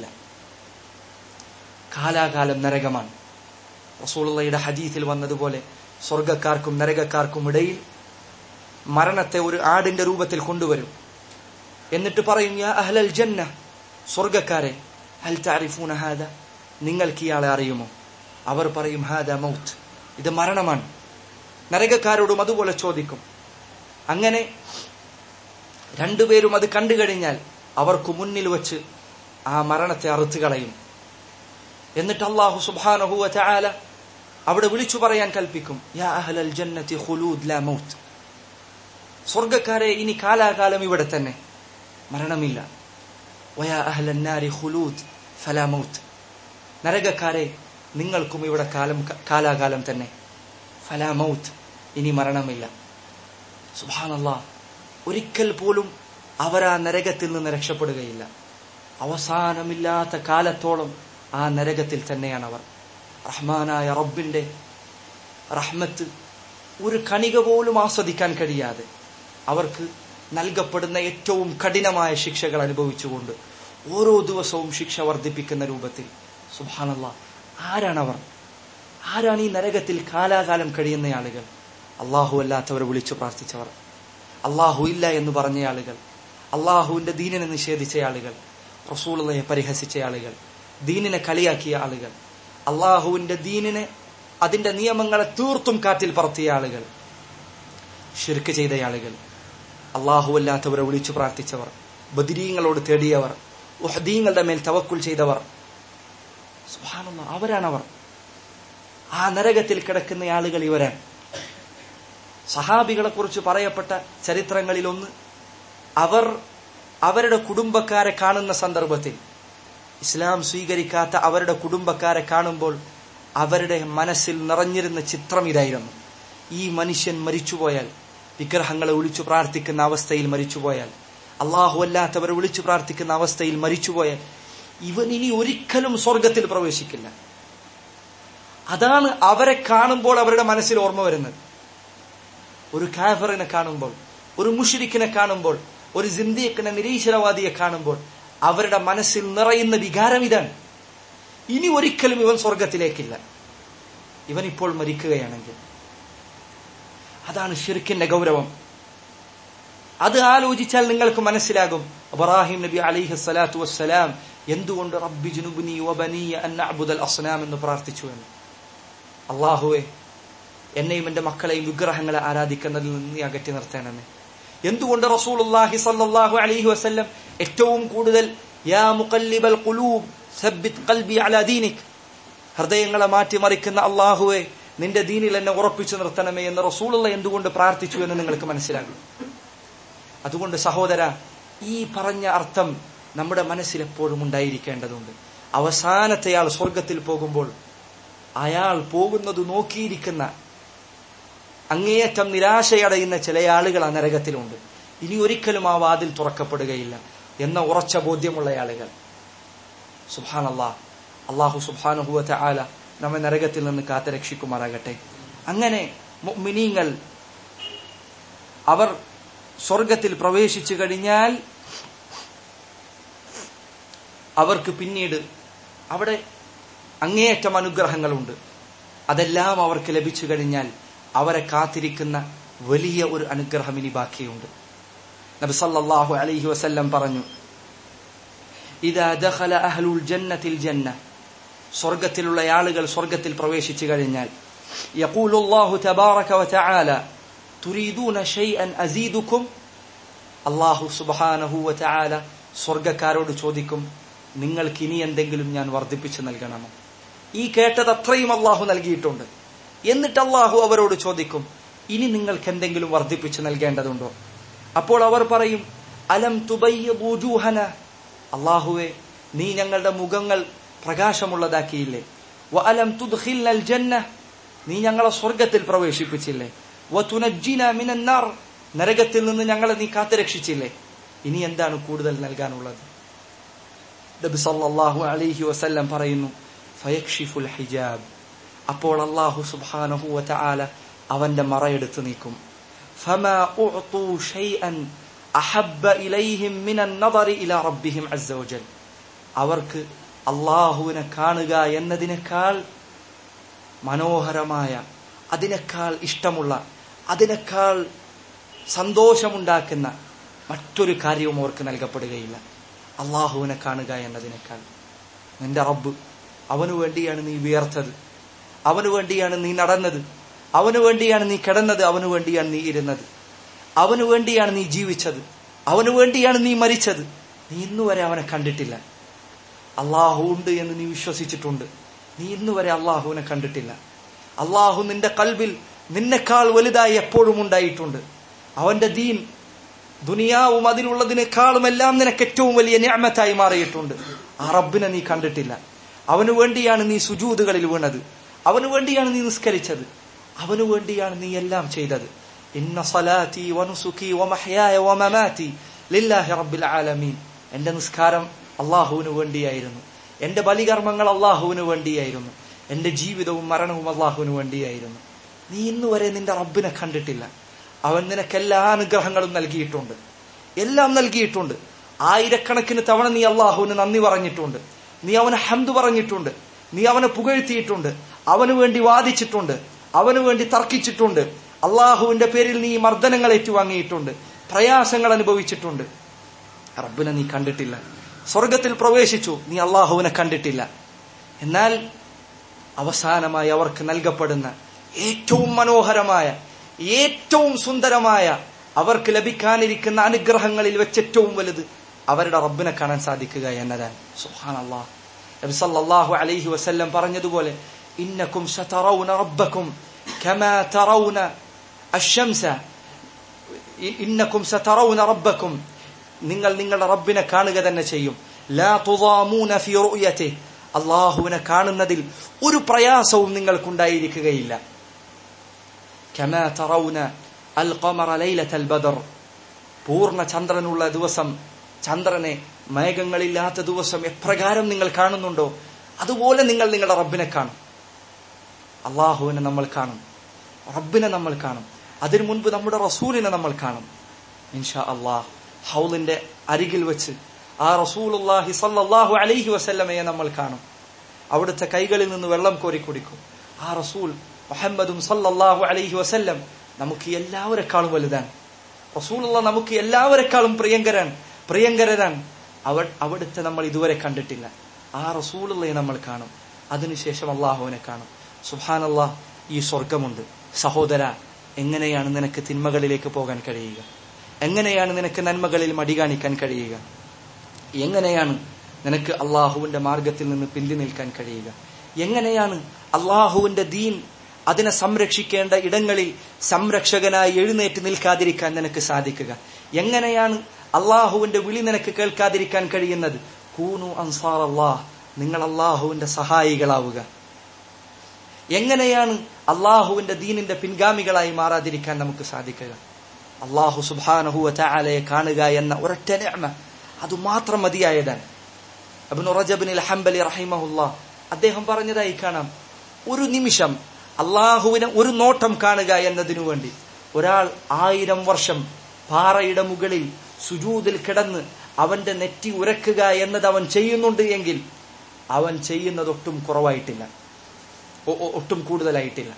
കാലാകാലം നരകമാണ് റസൂളുള്ളയുടെ ഹദീസിൽ വന്നതുപോലെ സ്വർഗക്കാർക്കും നരകക്കാർക്കും ഇടയിൽ മരണത്തെ ഒരു ആടിന്റെ രൂപത്തിൽ കൊണ്ടുവരും എന്നിട്ട് പറയും യാ അഹ്ലൽ ജന്ന സ്വർഗക്കാരെ ഹൽ താരിഫൂന ഹാദ നിങ്ങൾക്ക് ഇയാളെ അറിയുമോ അവർ പറയും ഹാദ മൗത്ത് ഇത് മരണമാണ് നരകക്കാരോടും അതുപോലെ ചോദിക്കും അങ്ങനെ രണ്ടുപേരും അത് കണ്ടു കഴിഞ്ഞാൽ അവർക്ക് മുന്നിൽ വെച്ച് ആ മരണത്തെ അറുത്തു കളയും എന്നിട്ട് അള്ളാഹു സുബാനഹുവ ചായാല അവിടെ വിളിച്ചു പറയാൻ കൽപ്പിക്കും യാ അഹ്ലൽ ജന്നത്തി ഖുലൂദ് ലാ മൗത്ത് സ്വർഗക്കാരെ ഇനി കാലാകാലം ഇവിടെ തന്നെ മരണമില്ല വയാ അഹ്ലൻ നാരി ഖുലൂദ് ഫലാ മൗത്ത് നരകക്കാരെ നിങ്ങൾക്കും ഇവിടെ കാലം കാലാകാലം തന്നെ ഫലാ മൗത്ത് ഇനി മരണമില്ല സുബാനല്ലാ ഒരിക്കൽ പോലും അവർ ആ നരകത്തിൽ നിന്ന് രക്ഷപ്പെടുകയില്ല അവസാനമില്ലാത്ത കാലത്തോളം ആ നരകത്തിൽ തന്നെയാണ് അവർ റഹ്മാനായ റബ്ബിന്റെ റഹ്മത്ത് ഒരു കണിക പോലും ആസ്വദിക്കാൻ കഴിയാതെ അവർക്ക് നൽകപ്പെടുന്ന ഏറ്റവും കഠിനമായ ശിക്ഷകൾ അനുഭവിച്ചുകൊണ്ട് ഓരോ ദിവസവും ശിക്ഷ വർദ്ധിപ്പിക്കുന്ന രൂപത്തിൽ സുബാനല്ല ആരാണവർ ആരാണ് ഈ നരകത്തിൽ കാലാകാലം കഴിയുന്ന ആളുകൾ അള്ളാഹു അല്ലാത്തവരെ വിളിച്ചു പ്രാർത്ഥിച്ചവർ അള്ളാഹു ഇല്ല എന്ന് പറഞ്ഞ ആളുകൾ അള്ളാഹുവിന്റെ ദീനിനെ നിഷേധിച്ച ആളുകൾ റസൂളയെ പരിഹസിച്ച ആളുകൾ ദീനിനെ കളിയാക്കിയ ആളുകൾ അള്ളാഹുവിന്റെ ദീനിനെ അതിന്റെ നിയമങ്ങളെ തീർത്തും കാറ്റിൽ പറത്തിയ ആളുകൾ ഷിർക്ക് ചെയ്ത ആളുകൾ അള്ളാഹു അല്ലാത്തവരെ വിളിച്ചു പ്രാർത്ഥിച്ചവർ ബദിരീങ്ങളോട് തേടിയവർ ഉഹദീങ്ങളുടെ മേൽ തവക്കുൽ ചെയ്തവർ സുബാനുള്ള അവരാണവർ ആ നരകത്തിൽ കിടക്കുന്ന ആളുകൾ ഇവരാണ് സഹാബികളെ കുറിച്ച് പറയപ്പെട്ട ചരിത്രങ്ങളിൽ ഒന്ന് അവർ അവരുടെ കുടുംബക്കാരെ കാണുന്ന സന്ദർഭത്തിൽ ഇസ്ലാം സ്വീകരിക്കാത്ത അവരുടെ കുടുംബക്കാരെ കാണുമ്പോൾ അവരുടെ മനസ്സിൽ നിറഞ്ഞിരുന്ന ചിത്രം ഇതായിരുന്നു ഈ മനുഷ്യൻ മരിച്ചുപോയാൽ വിഗ്രഹങ്ങളെ ഒളിച്ചു പ്രാർത്ഥിക്കുന്ന അവസ്ഥയിൽ മരിച്ചുപോയാൽ അള്ളാഹു അല്ലാത്തവരെ വിളിച്ചു പ്രാർത്ഥിക്കുന്ന അവസ്ഥയിൽ മരിച്ചുപോയാൽ ഇവൻ ഇനി ഒരിക്കലും സ്വർഗത്തിൽ പ്രവേശിക്കില്ല അതാണ് അവരെ കാണുമ്പോൾ അവരുടെ മനസ്സിൽ ഓർമ്മ വരുന്നത് ഒരു കാഫറിനെ കാണുമ്പോൾ ഒരു മുഷിരിക്കിനെ കാണുമ്പോൾ ഒരു സിന്ധിയക്കിനെ നിരീശ്വരവാദിയെ കാണുമ്പോൾ അവരുടെ മനസ്സിൽ നിറയുന്ന വികാരം ഇതാണ് ഇനി ഒരിക്കലും ഇവൻ സ്വർഗത്തിലേക്കില്ല ഇവൻ ഇപ്പോൾ മരിക്കുകയാണെങ്കിൽ അതാണ് ഷിർക്കിന്റെ ഗൗരവം അത് ആലോചിച്ചാൽ നിങ്ങൾക്ക് മനസ്സിലാകും ഇബ്രാഹിം നബി അലിഹി സ്വലാത്തു വസ്സലാം എന്തുകൊണ്ട് റബ്ബി ജുനുബിനി വബനിയ അന്നഅബുദൽ അസ്നാം എന്ന് പ്രാർത്ഥിച്ചു എന്ന് അള്ളാഹുവെ എന്നെയും എന്റെ മക്കളെയും വിഗ്രഹങ്ങളെ ആരാധിക്കുന്നതിൽ നിന്ന് നീ അകറ്റി നിർത്തണമേ എന്തുകൊണ്ട് റസൂലുള്ളാഹി സല്ലല്ലാഹു അലൈഹി വസല്ലം ഏറ്റവും കൂടുതൽ യാ മുഖല്ലിബൽ ഖുലൂബ് സബ്ബിത് ഖൽബി അലാ ദീനിക് ഹൃദയങ്ങളെ മാറ്റിമറിക്കുന്ന അള്ളാഹുവെ നിന്റെ ദീനിൽ എന്നെ ഉറപ്പിച്ചു നിർത്തണമേ എന്ന് റസൂലുള്ള എന്തുകൊണ്ട് പ്രാർത്ഥിച്ചു എന്ന് നിങ്ങൾക്ക് മനസ്സിലാകും അതുകൊണ്ട് സഹോദര ഈ പറഞ്ഞ അർത്ഥം നമ്മുടെ മനസ്സിൽ എപ്പോഴും ഉണ്ടായിരിക്കേണ്ടതുണ്ട് അവസാനത്തെ ആൾ സ്വർഗത്തിൽ പോകുമ്പോൾ അയാൾ പോകുന്നത് നോക്കിയിരിക്കുന്ന അങ്ങേയറ്റം നിരാശയടയുന്ന ചില ആളുകൾ ആ നരകത്തിലുണ്ട് ഇനി ഒരിക്കലും ആ വാതിൽ തുറക്കപ്പെടുകയില്ല എന്ന ഉറച്ച ബോധ്യമുള്ള ആളുകൾ സുബാനല്ലാ അള്ളാഹു സുബാനുഹുവത്തെ ആല നമ്മെ നരകത്തിൽ നിന്ന് കാത്തുരക്ഷിക്കുമാറാകട്ടെ അങ്ങനെ മിനിങ്ങൾ അവർ സ്വർഗത്തിൽ പ്രവേശിച്ചു കഴിഞ്ഞാൽ അവർക്ക് പിന്നീട് അവിടെ അങ്ങേയറ്റം അനുഗ്രഹങ്ങളുണ്ട് അതെല്ലാം അവർക്ക് ലഭിച്ചു കഴിഞ്ഞാൽ അവരെ കാത്തിരിക്കുന്ന വലിയ ഒരു അനുഗ്രഹം ഇനി ബാക്കിയുണ്ട് നബി സല്ലല്ലാഹു അലൈഹി വസല്ലം പറഞ്ഞു ഇദാ ദഖല അഹ്ലുൽ ജന്നത്തിൽ ജന്ന സ്വർഗത്തിലുള്ള ആളുകൾ സ്വർഗത്തിൽ പ്രവേശിച്ചു കഴിഞ്ഞാൽ يقول الله تبارك وتعالى تريدون شيئا أزيدكم അള്ളാഹു സുബാനഹു വചാല സ്വർഗക്കാരോട് ചോദിക്കും നിങ്ങൾക്ക് ഇനി എന്തെങ്കിലും ഞാൻ വർദ്ധിപ്പിച്ചു നൽകണമോ ഈ കേട്ടത് അത്രയും അള്ളാഹു നൽകിയിട്ടുണ്ട് എന്നിട്ട് അള്ളാഹു അവരോട് ചോദിക്കും ഇനി നിങ്ങൾക്ക് എന്തെങ്കിലും വർദ്ധിപ്പിച്ചു നൽകേണ്ടതുണ്ടോ അപ്പോൾ അവർ പറയും അലം തുബയ്യൂഹന അള്ളാഹുവെ നീ ഞങ്ങളുടെ മുഖങ്ങൾ പ്രകാശമുള്ളതാക്കിയില്ലേ വ അലം തുദ്ഖിൽ ജന്ന നീ ഞങ്ങളെ സ്വർഗത്തിൽ പ്രവേശിപ്പിച്ചില്ലേ വ തുനജ്ജിന മിനന്നാർ നരകത്തിൽ നിന്ന് ഞങ്ങളെ നീ കാത്തുരക്ഷിച്ചില്ലേ ഇനി എന്താണ് കൂടുതൽ നൽകാനുള്ളത് നബി സല്ലല്ലാഹു അലൈഹി വസല്ലം പറയുന്നു ഫയക്ഷിഫുൽ ഹിജാബ് അപ്പോൾ അല്ലാഹു സുബ്ഹാനഹു വതആല അവന്റെ മറയെടുത്ത് നീക്കും ഫമാ ഉഅതു ഷൈഅൻ അഹബ്ബ ഇലൈഹിം മിനൻ നദറി ഇലാ റബ്ബിഹിം അസ്സ വജൽ അവർക്ക് അള്ളാഹുവിനെ കാണുക എന്നതിനേക്കാൾ മനോഹരമായ അതിനേക്കാൾ ഇഷ്ടമുള്ള അതിനേക്കാൾ സന്തോഷമുണ്ടാക്കുന്ന മറ്റൊരു കാര്യവും അവർക്ക് നൽകപ്പെടുകയില്ല അള്ളാഹുവിനെ കാണുക എന്നതിനേക്കാൾ നിന്റെ റബ്ബ് അവനു വേണ്ടിയാണ് നീ വിയർത്തത് അവനു വേണ്ടിയാണ് നീ നടന്നത് അവനു വേണ്ടിയാണ് നീ കിടന്നത് അവനു വേണ്ടിയാണ് നീ ഇരുന്നത് അവനു വേണ്ടിയാണ് നീ ജീവിച്ചത് അവനു വേണ്ടിയാണ് നീ മരിച്ചത് നീ ഇന്നുവരെ അവനെ കണ്ടിട്ടില്ല അള്ളാഹു ഉണ്ട് എന്ന് നീ വിശ്വസിച്ചിട്ടുണ്ട് നീ ഇന്നുവരെ അള്ളാഹുവിനെ കണ്ടിട്ടില്ല അള്ളാഹു നിന്റെ കൽബിൽ നിന്നെക്കാൾ വലുതായി എപ്പോഴും ഉണ്ടായിട്ടുണ്ട് അവന്റെ ദീൻ ദുനിയാവും അതിലുള്ളതിനേക്കാളും എല്ലാം നിനക്ക് ഏറ്റവും വലിയ ഞാമത്തായി മാറിയിട്ടുണ്ട് ആ റബ്ബിനെ നീ കണ്ടിട്ടില്ല അവനു വേണ്ടിയാണ് നീ സുജൂതുകളിൽ വീണത് അവനു വേണ്ടിയാണ് നീ നിസ്കരിച്ചത് അവനു വേണ്ടിയാണ് നീ എല്ലാം ചെയ്തത് ഇന്ന സലാത്തി വനുസുഖി വമഹയായ വമമാതി ലില്ലാഹി റബ്ബിൽ ആലമീൻ എന്റെ നിസ്കാരം അള്ളാഹുവിന് വേണ്ടിയായിരുന്നു എന്റെ ബലികർമ്മങ്ങൾ അള്ളാഹുവിന് വേണ്ടിയായിരുന്നു എന്റെ ജീവിതവും മരണവും അള്ളാഹുവിന് വേണ്ടിയായിരുന്നു നീ ഇന്നുവരെ നിന്റെ റബ്ബിനെ കണ്ടിട്ടില്ല അവൻ നിനക്ക് എല്ലാ അനുഗ്രഹങ്ങളും നൽകിയിട്ടുണ്ട് എല്ലാം നൽകിയിട്ടുണ്ട് ആയിരക്കണക്കിന് തവണ നീ അള്ളാഹുവിന് നന്ദി പറഞ്ഞിട്ടുണ്ട് നീ അവനെ ഹംദ് പറഞ്ഞിട്ടുണ്ട് നീ അവനെ പുകഴ്ത്തിയിട്ടുണ്ട് അവന് വേണ്ടി വാദിച്ചിട്ടുണ്ട് അവന് വേണ്ടി തർക്കിച്ചിട്ടുണ്ട് അള്ളാഹുവിന്റെ പേരിൽ നീ മർദ്ദനങ്ങൾ ഏറ്റുവാങ്ങിയിട്ടുണ്ട് പ്രയാസങ്ങൾ അനുഭവിച്ചിട്ടുണ്ട് റബ്ബിനെ നീ കണ്ടിട്ടില്ല സ്വർഗത്തിൽ പ്രവേശിച്ചു നീ അള്ളാഹുവിനെ കണ്ടിട്ടില്ല എന്നാൽ അവസാനമായി അവർക്ക് നൽകപ്പെടുന്ന ഏറ്റവും മനോഹരമായ ഏറ്റവും സുന്ദരമായ അവർക്ക് ലഭിക്കാനിരിക്കുന്ന അനുഗ്രഹങ്ങളിൽ വെച്ച് ഏറ്റവും വലുത് അവരുടെ റബ്ബിനെ കാണാൻ സാധിക്കുക എന്നതാണ് സുഹാൻ അള്ളാഹ് നബി സല്ലല്ലാഹു അലൈഹി വസല്ലം പറഞ്ഞതുപോലെ ഇന്നക്കും സതറൗന റബ്ബക്കും കമാ തറൗന അശംസ ഇന്നക്കും സതറൗന റബ്ബക്കും നിങ്ങൾ നിങ്ങളുടെ റബ്ബിനെ കാണുക തന്നെ ചെയ്യും ലാ തുദാമൂന ഫി റുയതിഹി അള്ളാഹുവിനെ കാണുന്നതിൽ ഒരു പ്രയാസവും നിങ്ങൾക്കുണ്ടായിരിക്കുകയില്ല كما ترون القمر ليلة البدر പൂർണ്ണ ചന്ദ്രനുള്ള ദിവസം ചന്ദ്രനെ മേഘങ്ങളില്ലാത്ത ദിവസം എപ്രകാരം നിങ്ങൾ കാണുന്നുണ്ടോ അതുപോലെ നിങ്ങൾ നിങ്ങളുടെ റബ്ബിനെ കാണും അള്ളാഹുവിനെ നമ്മൾ കാണും റബ്ബിനെ നമ്മൾ കാണും അതിനു മുൻപ് നമ്മുടെ റസൂലിനെ നമ്മൾ കാണും ഇൻഷാ അള്ളാഹ് ഹൗലിന്റെ അരികിൽ വെച്ച് ആ റസൂലുല്ലാഹി സല്ലല്ലാഹു അലൈഹി വസല്ലമയെ നമ്മൾ കാണും അവിടുത്തെ കൈകളിൽ നിന്ന് വെള്ളം കോരി കുടിക്കും ആ റസൂൽ മുഹമ്മദും സല്ലല്ലാഹു അലൈഹി വസല്ലം നമുക്ക് എല്ലാവരെക്കാളും വലുതാണ് റസൂലുള്ള നമുക്ക് എല്ലാവരെക്കാളും പ്രിയങ്കരാൻ പ്രിയങ്കരരാണ് അവ അവിടുത്തെ നമ്മൾ ഇതുവരെ കണ്ടിട്ടില്ല ആ റസൂലുള്ളയെ നമ്മൾ കാണും അതിനുശേഷം അള്ളാഹുവിനെ കാണും സുഹാനല്ലാഹ് ഈ സ്വർഗമുണ്ട് സഹോദര എങ്ങനെയാണ് നിനക്ക് തിന്മകളിലേക്ക് പോകാൻ കഴിയുക എങ്ങനെയാണ് നിനക്ക് നന്മകളിൽ മടി കാണിക്കാൻ കഴിയുക എങ്ങനെയാണ് നിനക്ക് അള്ളാഹുവിന്റെ മാർഗത്തിൽ നിന്ന് പിന്തി നിൽക്കാൻ കഴിയുക എങ്ങനെയാണ് അള്ളാഹുവിന്റെ ദീൻ അതിനെ സംരക്ഷിക്കേണ്ട ഇടങ്ങളിൽ സംരക്ഷകനായി എഴുന്നേറ്റ് നിൽക്കാതിരിക്കാൻ നിനക്ക് സാധിക്കുക എങ്ങനെയാണ് അള്ളാഹുവിന്റെ വിളി നിനക്ക് കേൾക്കാതിരിക്കാൻ കഴിയുന്നത് കൂനു അൻസാർ അള്ളാഹ് നിങ്ങൾ അള്ളാഹുവിന്റെ സഹായികളാവുക എങ്ങനെയാണ് അള്ളാഹുവിന്റെ ദീനിന്റെ പിൻഗാമികളായി മാറാതിരിക്കാൻ നമുക്ക് സാധിക്കുക അള്ളാഹു സുബാനഹുവ ചാലയെ കാണുക എന്ന ഒരൊറ്റ നിഅമ അത് മാത്രം മതിയായതാണ് അബ്നു റജബിൻ ഹംബലി റഹിമഹുല്ല അദ്ദേഹം പറഞ്ഞതായി കാണാം ഒരു നിമിഷം അള്ളാഹുവിനെ ഒരു നോട്ടം കാണുക എന്നതിനു വേണ്ടി ഒരാൾ ആയിരം വർഷം പാറയുടെ മുകളിൽ സുജൂതിൽ കിടന്ന് അവന്റെ നെറ്റി ഉരക്കുക എന്നത് അവൻ ചെയ്യുന്നുണ്ട് എങ്കിൽ അവൻ ചെയ്യുന്നത് ഒട്ടും കുറവായിട്ടില്ല ഒട്ടും കൂടുതലായിട്ടില്ല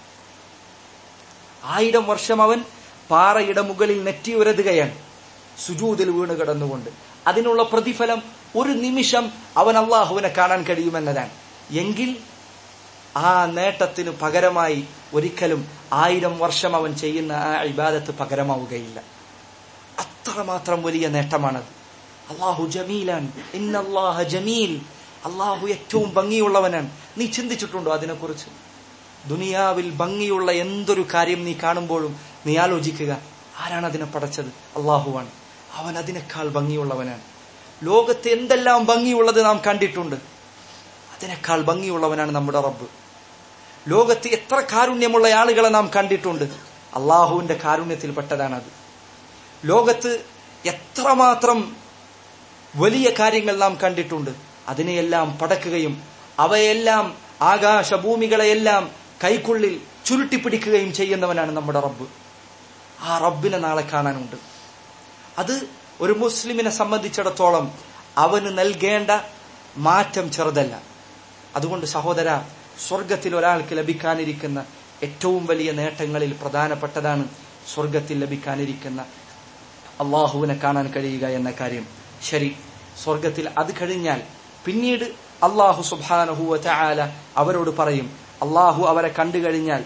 ആയിരം വർഷം അവൻ പാറയുടെ മുകളിൽ നെറ്റി ഉരതുകയാണ് സുജൂതിൽ വീണ് കിടന്നുകൊണ്ട് അതിനുള്ള പ്രതിഫലം ഒരു നിമിഷം അവൻ അള്ളാഹുവിനെ കാണാൻ കഴിയുമെന്നതാണ് എങ്കിൽ ആ നേട്ടത്തിന് പകരമായി ഒരിക്കലും ആയിരം വർഷം അവൻ ചെയ്യുന്ന ആ ഇബാദത്ത് പകരമാവുകയില്ല അത്രമാത്രം വലിയ നേട്ടമാണത് അള്ളാഹു ജമീലാൻ ഇന്നല്ലാഹ ജമീൽ അള്ളാഹു ഏറ്റവും ഭംഗിയുള്ളവനാണ് നീ ചിന്തിച്ചിട്ടുണ്ടോ അതിനെക്കുറിച്ച് ദുനിയാവിൽ ഭംഗിയുള്ള എന്തൊരു കാര്യം നീ കാണുമ്പോഴും നീ ആലോചിക്കുക ആരാണ് അതിനെ പടച്ചത് അള്ളാഹുവാണ് അവൻ അതിനേക്കാൾ ഭംഗിയുള്ളവനാണ് ലോകത്ത് എന്തെല്ലാം ഭംഗിയുള്ളത് നാം കണ്ടിട്ടുണ്ട് അതിനേക്കാൾ ഭംഗിയുള്ളവനാണ് നമ്മുടെ റബ്ബ് ലോകത്ത് എത്ര കാരുണ്യമുള്ള ആളുകളെ നാം കണ്ടിട്ടുണ്ട് അള്ളാഹുവിന്റെ കാരുണ്യത്തിൽപ്പെട്ടതാണത് ലോകത്ത് എത്രമാത്രം വലിയ കാര്യങ്ങൾ നാം കണ്ടിട്ടുണ്ട് അതിനെയെല്ലാം പടക്കുകയും അവയെല്ലാം ആകാശഭൂമികളെയെല്ലാം കൈക്കുള്ളിൽ ചുരുട്ടിപ്പിടിക്കുകയും ചെയ്യുന്നവനാണ് നമ്മുടെ റബ്ബ് ആ റബ്ബിനെ നാളെ കാണാനുണ്ട് അത് ഒരു മുസ്ലിമിനെ സംബന്ധിച്ചിടത്തോളം അവന് നൽകേണ്ട മാറ്റം ചെറുതല്ല അതുകൊണ്ട് സഹോദര സ്വർഗത്തിൽ ഒരാൾക്ക് ലഭിക്കാനിരിക്കുന്ന ഏറ്റവും വലിയ നേട്ടങ്ങളിൽ പ്രധാനപ്പെട്ടതാണ് സ്വർഗത്തിൽ ലഭിക്കാനിരിക്കുന്ന അള്ളാഹുവിനെ കാണാൻ കഴിയുക എന്ന കാര്യം ശരി സ്വർഗത്തിൽ അത് കഴിഞ്ഞാൽ പിന്നീട് അള്ളാഹു സുബാനഹുവ ചായാല അവരോട് പറയും അള്ളാഹു അവരെ കണ്ടു കഴിഞ്ഞാൽ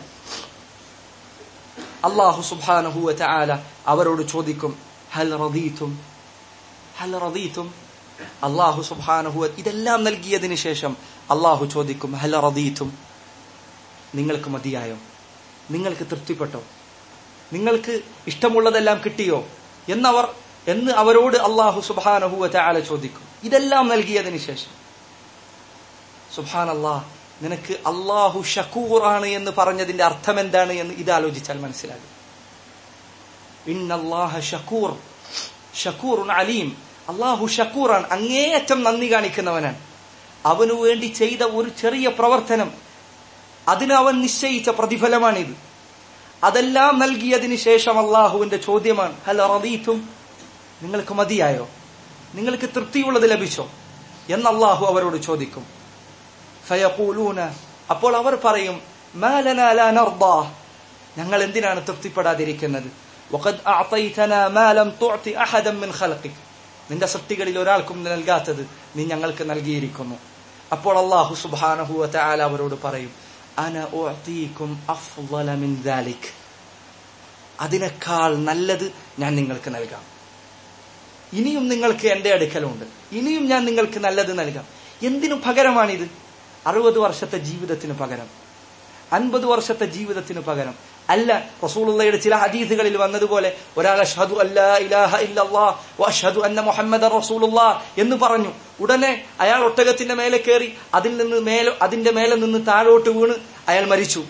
അള്ളാഹു സുബാനഹുവ ചായാല അവരോട് ചോദിക്കും ഹൽ റദീത്തും ഹൽ റദീത്തും അള്ളാഹു സുബാനഹുവ ഇതെല്ലാം നൽകിയതിനു ശേഷം അള്ളാഹു ചോദിക്കും ഹൽ റദീത്തും നിങ്ങൾക്ക് മതിയായോ നിങ്ങൾക്ക് തൃപ്തിപ്പെട്ടോ നിങ്ങൾക്ക് ഇഷ്ടമുള്ളതെല്ലാം കിട്ടിയോ എന്നവർ എന്ന് അവരോട് അള്ളാഹു സുബാനഹുവ ചായാല ചോദിക്കും ഇതെല്ലാം നൽകിയതിനു ശേഷം സുബാൻ അള്ളാഹ് നിനക്ക് അള്ളാഹു ഷക്കൂറാണ് എന്ന് പറഞ്ഞതിന്റെ അർത്ഥം എന്താണ് എന്ന് ഇത് ആലോചിച്ചാൽ മനസ്സിലാകും ഇന്നല്ലാഹ ഷക്കൂർ ഷക്കൂറുൻ അലീം അള്ളാഹു ഷക്കൂറാണ് അങ്ങേയറ്റം നന്ദി കാണിക്കുന്നവനാണ് അവനു വേണ്ടി ചെയ്ത ഒരു ചെറിയ പ്രവർത്തനം അതിന് അവൻ നിശ്ചയിച്ച പ്രതിഫലമാണിത് അതെല്ലാം നൽകിയതിന് ശേഷം അള്ളാഹുവിന്റെ ചോദ്യമാണ് ഹൽ റദീത്തും നിങ്ങൾക്ക് മതിയായോ നിങ്ങൾക്ക് തൃപ്തിയുള്ളത് ലഭിച്ചോ എന്ന് അള്ളാഹു അവരോട് ചോദിക്കും ഫയഖൂലൂന അപ്പോൾ അവർ പറയും മാലനാ ലാ നർദാ ഞങ്ങൾ എന്തിനാണ് തൃപ്തിപ്പെടാതിരിക്കുന്നത് وقد أعطيتنا ما لم تعطي أحدا من خلقك നിന്റെ സൃഷ്ടികളിൽ ഒരാൾക്കും നൽകാത്തത് നീ ഞങ്ങൾക്ക് നൽകിയിരിക്കുന്നു അപ്പോൾ അള്ളാഹു സുബ്ഹാനഹു വതആല അവരോട് പറയും അന ഉഅതീകും അഫ്ളല മിൻ ദാലിക് അതിനേക്കാൾ നല്ലത് ഞാൻ നിങ്ങൾക്ക് നൽകാം ഇനിയും നിങ്ങൾക്ക് എന്റെ അടുക്കലുണ്ട് ഇനിയും ഞാൻ നിങ്ങൾക്ക് നല്ലത് നൽകാം എന്തിനു പകരമാണിത് അറുപത് വർഷത്തെ ജീവിതത്തിന് പകരം അൻപത് വർഷത്തെ ജീവിതത്തിന് പകരം അല്ല റസൂലുള്ളയുടെ ചില ഹദീസുകളിൽ വന്നതുപോലെ ഒരാൾ അഷ്ഹദു അല്ലാ ഇലാഹ ഇല്ലല്ലാ വഅഷ്ഹദു അന്ന മുഹമ്മദ റസൂലുള്ളാ എന്ന് പറഞ്ഞു ഉടനെ അയാൾ ഒട്ടകത്തിന്റെ മേലെ കയറി അതിൽ നിന്ന് മേലെ അതിന്റെ മേലെ നിന്ന് താഴോട്ട് വീണ് അയാൾ മരിച്ചു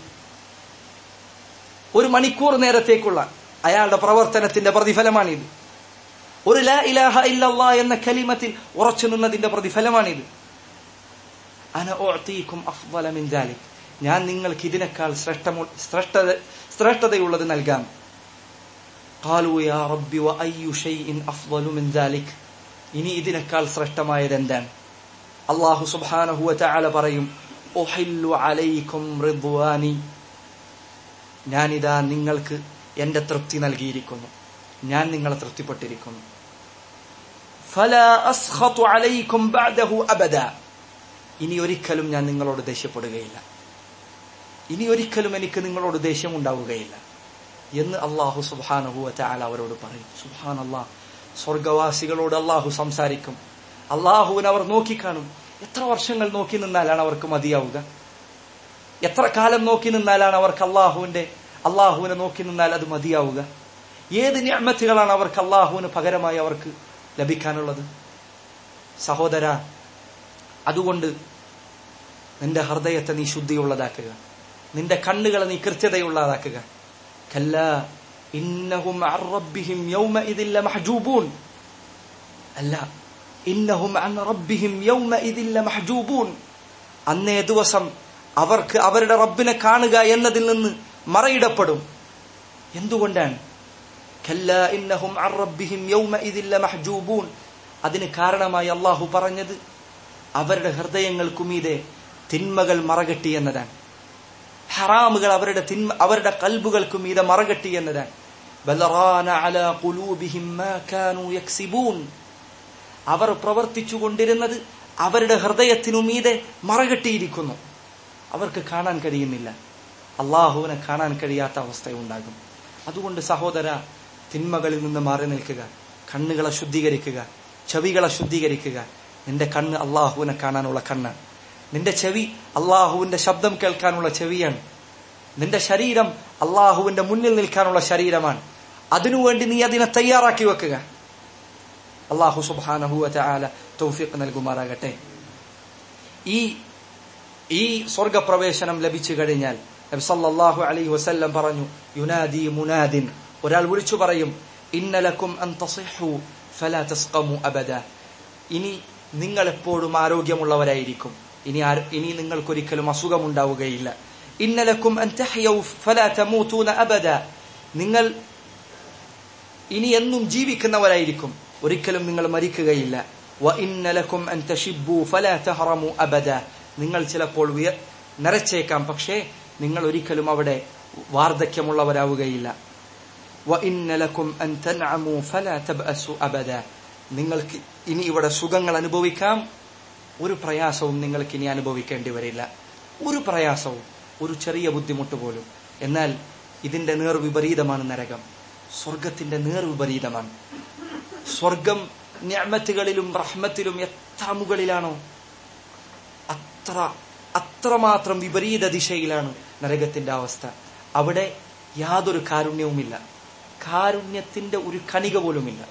ഒരു മണിക്കൂർ നേരത്തേക്കുള്ള അയാളുടെ പ്രവർത്തനത്തിന്റെ പ്രതിഫലമാണിത് ഒരു ലാ ഇലാഹ ഇല്ലല്ലാ എന്ന കലിമത്തിൽ ഉറച്ചു നിന്നതിന്റെ പ്രതിഫലമാണിത് അന ഉഅതീകും അഫ്ളല മിൻ ദാലിക് ഞാൻ നിങ്ങൾക്ക് ഇതിനേക്കാൾ ശ്രേഷ്ഠമു ശ്രേഷ്ഠത ശ്രേഷ്ഠതയുള്ളത് നൽകാം قالوا يا ربي وأي شيء أفضل من ذلك ഇനി ഇതിനേക്കാൾ ശ്രേഷ്ഠമായത് എന്താണ് അള്ളാഹു സുബ്ഹാനഹു വതആല പറയും ഉഹില്ലു അലൈക്കും റിദ്വാനി ഞാനിതാ നിങ്ങൾക്ക് എന്റെ തൃപ്തി നൽകിയിരിക്കുന്നു ഞാൻ നിങ്ങളെ തൃപ്തിപ്പെട്ടിരിക്കുന്നു ഫലാ അസ്ഖതു അലൈക്കും ബഅദഹു അബദ ഇനി ഒരിക്കലും ഞാൻ നിങ്ങളോട് ദേഷ്യപ്പെടുകയില്ല ഇനി ഒരിക്കലും എനിക്ക് നിങ്ങളോട് ദേഷ്യം ഉണ്ടാവുകയില്ല എന്ന് അള്ളാഹു സുബാനഹു വതആല അവരോട് പറയും സുബാൻ അള്ളാഹ് സ്വർഗവാസികളോട് അള്ളാഹു സംസാരിക്കും അള്ളാഹുവിനെ അവർ നോക്കിക്കാണും എത്ര വർഷങ്ങൾ നോക്കി നിന്നാലാണ് അവർക്ക് മതിയാവുക എത്ര കാലം നോക്കി നിന്നാലാണ് അവർക്ക് അള്ളാഹുവിന്റെ അള്ളാഹുവിനെ നോക്കി നിന്നാൽ അത് മതിയാവുക ഏത് ഞാമത്തുകളാണ് അവർക്ക് അള്ളാഹുവിന് പകരമായി അവർക്ക് ലഭിക്കാനുള്ളത് സഹോദര അതുകൊണ്ട് നിന്റെ ഹൃദയത്തെ നീ ശുദ്ധിയുള്ളതാക്കുക നിന്റെ കണ്ണുകളെ നീ കൃത്യതയുള്ളതാക്കുക കല്ല ഇന്നഹും അൻ റബ്ബിഹിം യൗമഇദിൻ ലമഹ്ജൂബൂൻ അല്ല ഇന്നഹും അൻ റബ്ബിഹിം യൗമഇദിൻ ലമഹ്ജൂബൂൻ അന്നേ ദിവസം അവർക്ക് അവരുടെ റബ്ബിനെ കാണുക എന്നതിൽ നിന്ന് മറയിടപ്പെടും എന്തുകൊണ്ടാണ് കല്ല ഇന്നഹും അൻ റബ്ബിഹിം യൗമഇദിൻ ലമഹ്ജൂബൂൻ അതിന് കാരണമായി അള്ളാഹു പറഞ്ഞത് അവരുടെ ഹൃദയങ്ങൾക്കുമീതെ തിന്മകൾ മറകെട്ടി എന്നതാണ് ഹറാമുകൾ അവരുടെ തിന്മ അവരുടെ കൽബുകൾക്ക് മീതെ മറകെട്ടി എന്നതാണ് ബലറാന അലാ ഖുലൂബിഹിം മാ കാനൂ യക്സിബൂൻ അവർ പ്രവർത്തിച്ചു കൊണ്ടിരുന്നത് അവരുടെ ഹൃദയത്തിനു മീതെ മറകെട്ടിയിരിക്കുന്നു അവർക്ക് കാണാൻ കഴിയുന്നില്ല അള്ളാഹുവിനെ കാണാൻ കഴിയാത്ത അവസ്ഥയുണ്ടാകും അതുകൊണ്ട് സഹോദര തിന്മകളിൽ നിന്ന് മാറി നിൽക്കുക കണ്ണുകളെ ശുദ്ധീകരിക്കുക ചെവികളെ ശുദ്ധീകരിക്കുക നിന്റെ കണ്ണ് അള്ളാഹുവിനെ കാണാനുള്ള കണ്ണാണ് നിന്റെ ചെവി അള്ളാഹുവിന്റെ ശബ്ദം കേൾക്കാനുള്ള ചെവിയാണ് നിന്റെ ശരീരം അള്ളാഹുവിന്റെ മുന്നിൽ നിൽക്കാനുള്ള ശരീരമാണ് അതിനുവേണ്ടി നീ അതിനെ തയ്യാറാക്കി വെക്കുക അള്ളാഹു സുബാനഹുവ ആല തൗഫിഖ് നൽകുമാറാകട്ടെ ഈ ഈ സ്വർഗപ്രവേശനം ലഭിച്ചു കഴിഞ്ഞാൽ നബി സല്ലല്ലാഹു അലൈഹി വസല്ലം പറഞ്ഞു യുനാദി മുനാദിൻ ഒരാൾ വിളിച്ചു പറയും ഇന്നലക്കും അൻ തസിഹു ഫലാ തസ്ഖമു അബദ ഇനി നിങ്ങൾ എപ്പോഴും ആരോഗ്യമുള്ളവരായിരിക്കും ഇനി ഇനി നിങ്ങൾക്കൊരിക്കലും അസുഖമുണ്ടാവുകയില്ല ഇന്നലക്കും അൻ തഹ്യൗ ഫലാ തമൂതൂന അബദ നിങ്ങൾ ഇനി എന്നും ജീവിക്കുന്നവരായിരിക്കും ഒരിക്കലും നിങ്ങൾ മരിക്കുകയില്ല വ ഇന്നലക്കും അൻ തഷിബ്ബു ഫലാ തഹറമു അബദ നിങ്ങൾ ചിലപ്പോൾ നിറച്ചേക്കാം പക്ഷേ നിങ്ങൾ ഒരിക്കലും അവിടെ വാർദ്ധക്യമുള്ളവരാവുകയില്ല വ ഇന്നലക്കും അൻ തൻഅമു ഫലാ തബ്അസു അബദ നിങ്ങൾക്ക് ഇനി ഇവിടെ സുഖങ്ങൾ അനുഭവിക്കാം ഒരു പ്രയാസവും നിങ്ങൾക്ക് ഇനി അനുഭവിക്കേണ്ടി വരില്ല ഒരു പ്രയാസവും ഒരു ചെറിയ ബുദ്ധിമുട്ട് പോലും എന്നാൽ ഇതിന്റെ നേർവിപരീതമാണ് നരകം സ്വർഗത്തിന്റെ നേർവിപരീതമാണ് സ്വർഗം ഞാമത്തുകളിലും റഹ്മത്തിലും എത്ര മുകളിലാണോ അത്ര അത്രമാത്രം വിപരീത ദിശയിലാണ് നരകത്തിന്റെ അവസ്ഥ അവിടെ യാതൊരു കാരുണ്യവുമില്ല കാരുണ്യത്തിന്റെ ഒരു കണിക പോലുമില്ല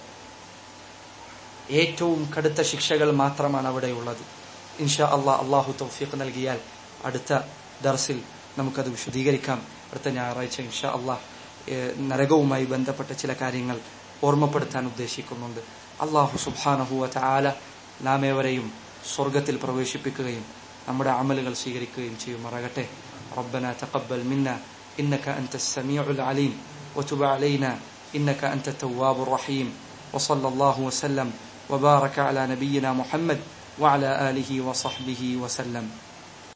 ഏറ്റവും കടുത്ത ശിക്ഷകൾ മാത്രമാണ് അവിടെയുള്ളത് ഇൻഷാ അള്ളാഹ് അള്ളാഹു തൗഫീഖ് നൽകിയാൽ അടുത്ത ദർസിൽ നമുക്കത് വിശദീകരിക്കാം അടുത്ത ഞായറാഴ്ച ഇൻഷാ അള്ളാഹ് നരകവുമായി ബന്ധപ്പെട്ട ചില കാര്യങ്ങൾ ഓർമ്മപ്പെടുത്താൻ ഉദ്ദേശിക്കുന്നുണ്ട് അള്ളാഹു സുബാനഹുവ ആല നാമേവരെയും സ്വർഗത്തിൽ പ്രവേശിപ്പിക്കുകയും നമ്മുടെ അമലുകൾ സ്വീകരിക്കുകയും ചെയ്യുമാറാകട്ടെ ربنا تقبل منا إنك أنت السميع العليم وتب علينا إنك أنت التواب الرحيم وصلى الله وسلم وبارك على نبينا محمد وعلى آله وصحبه وسلم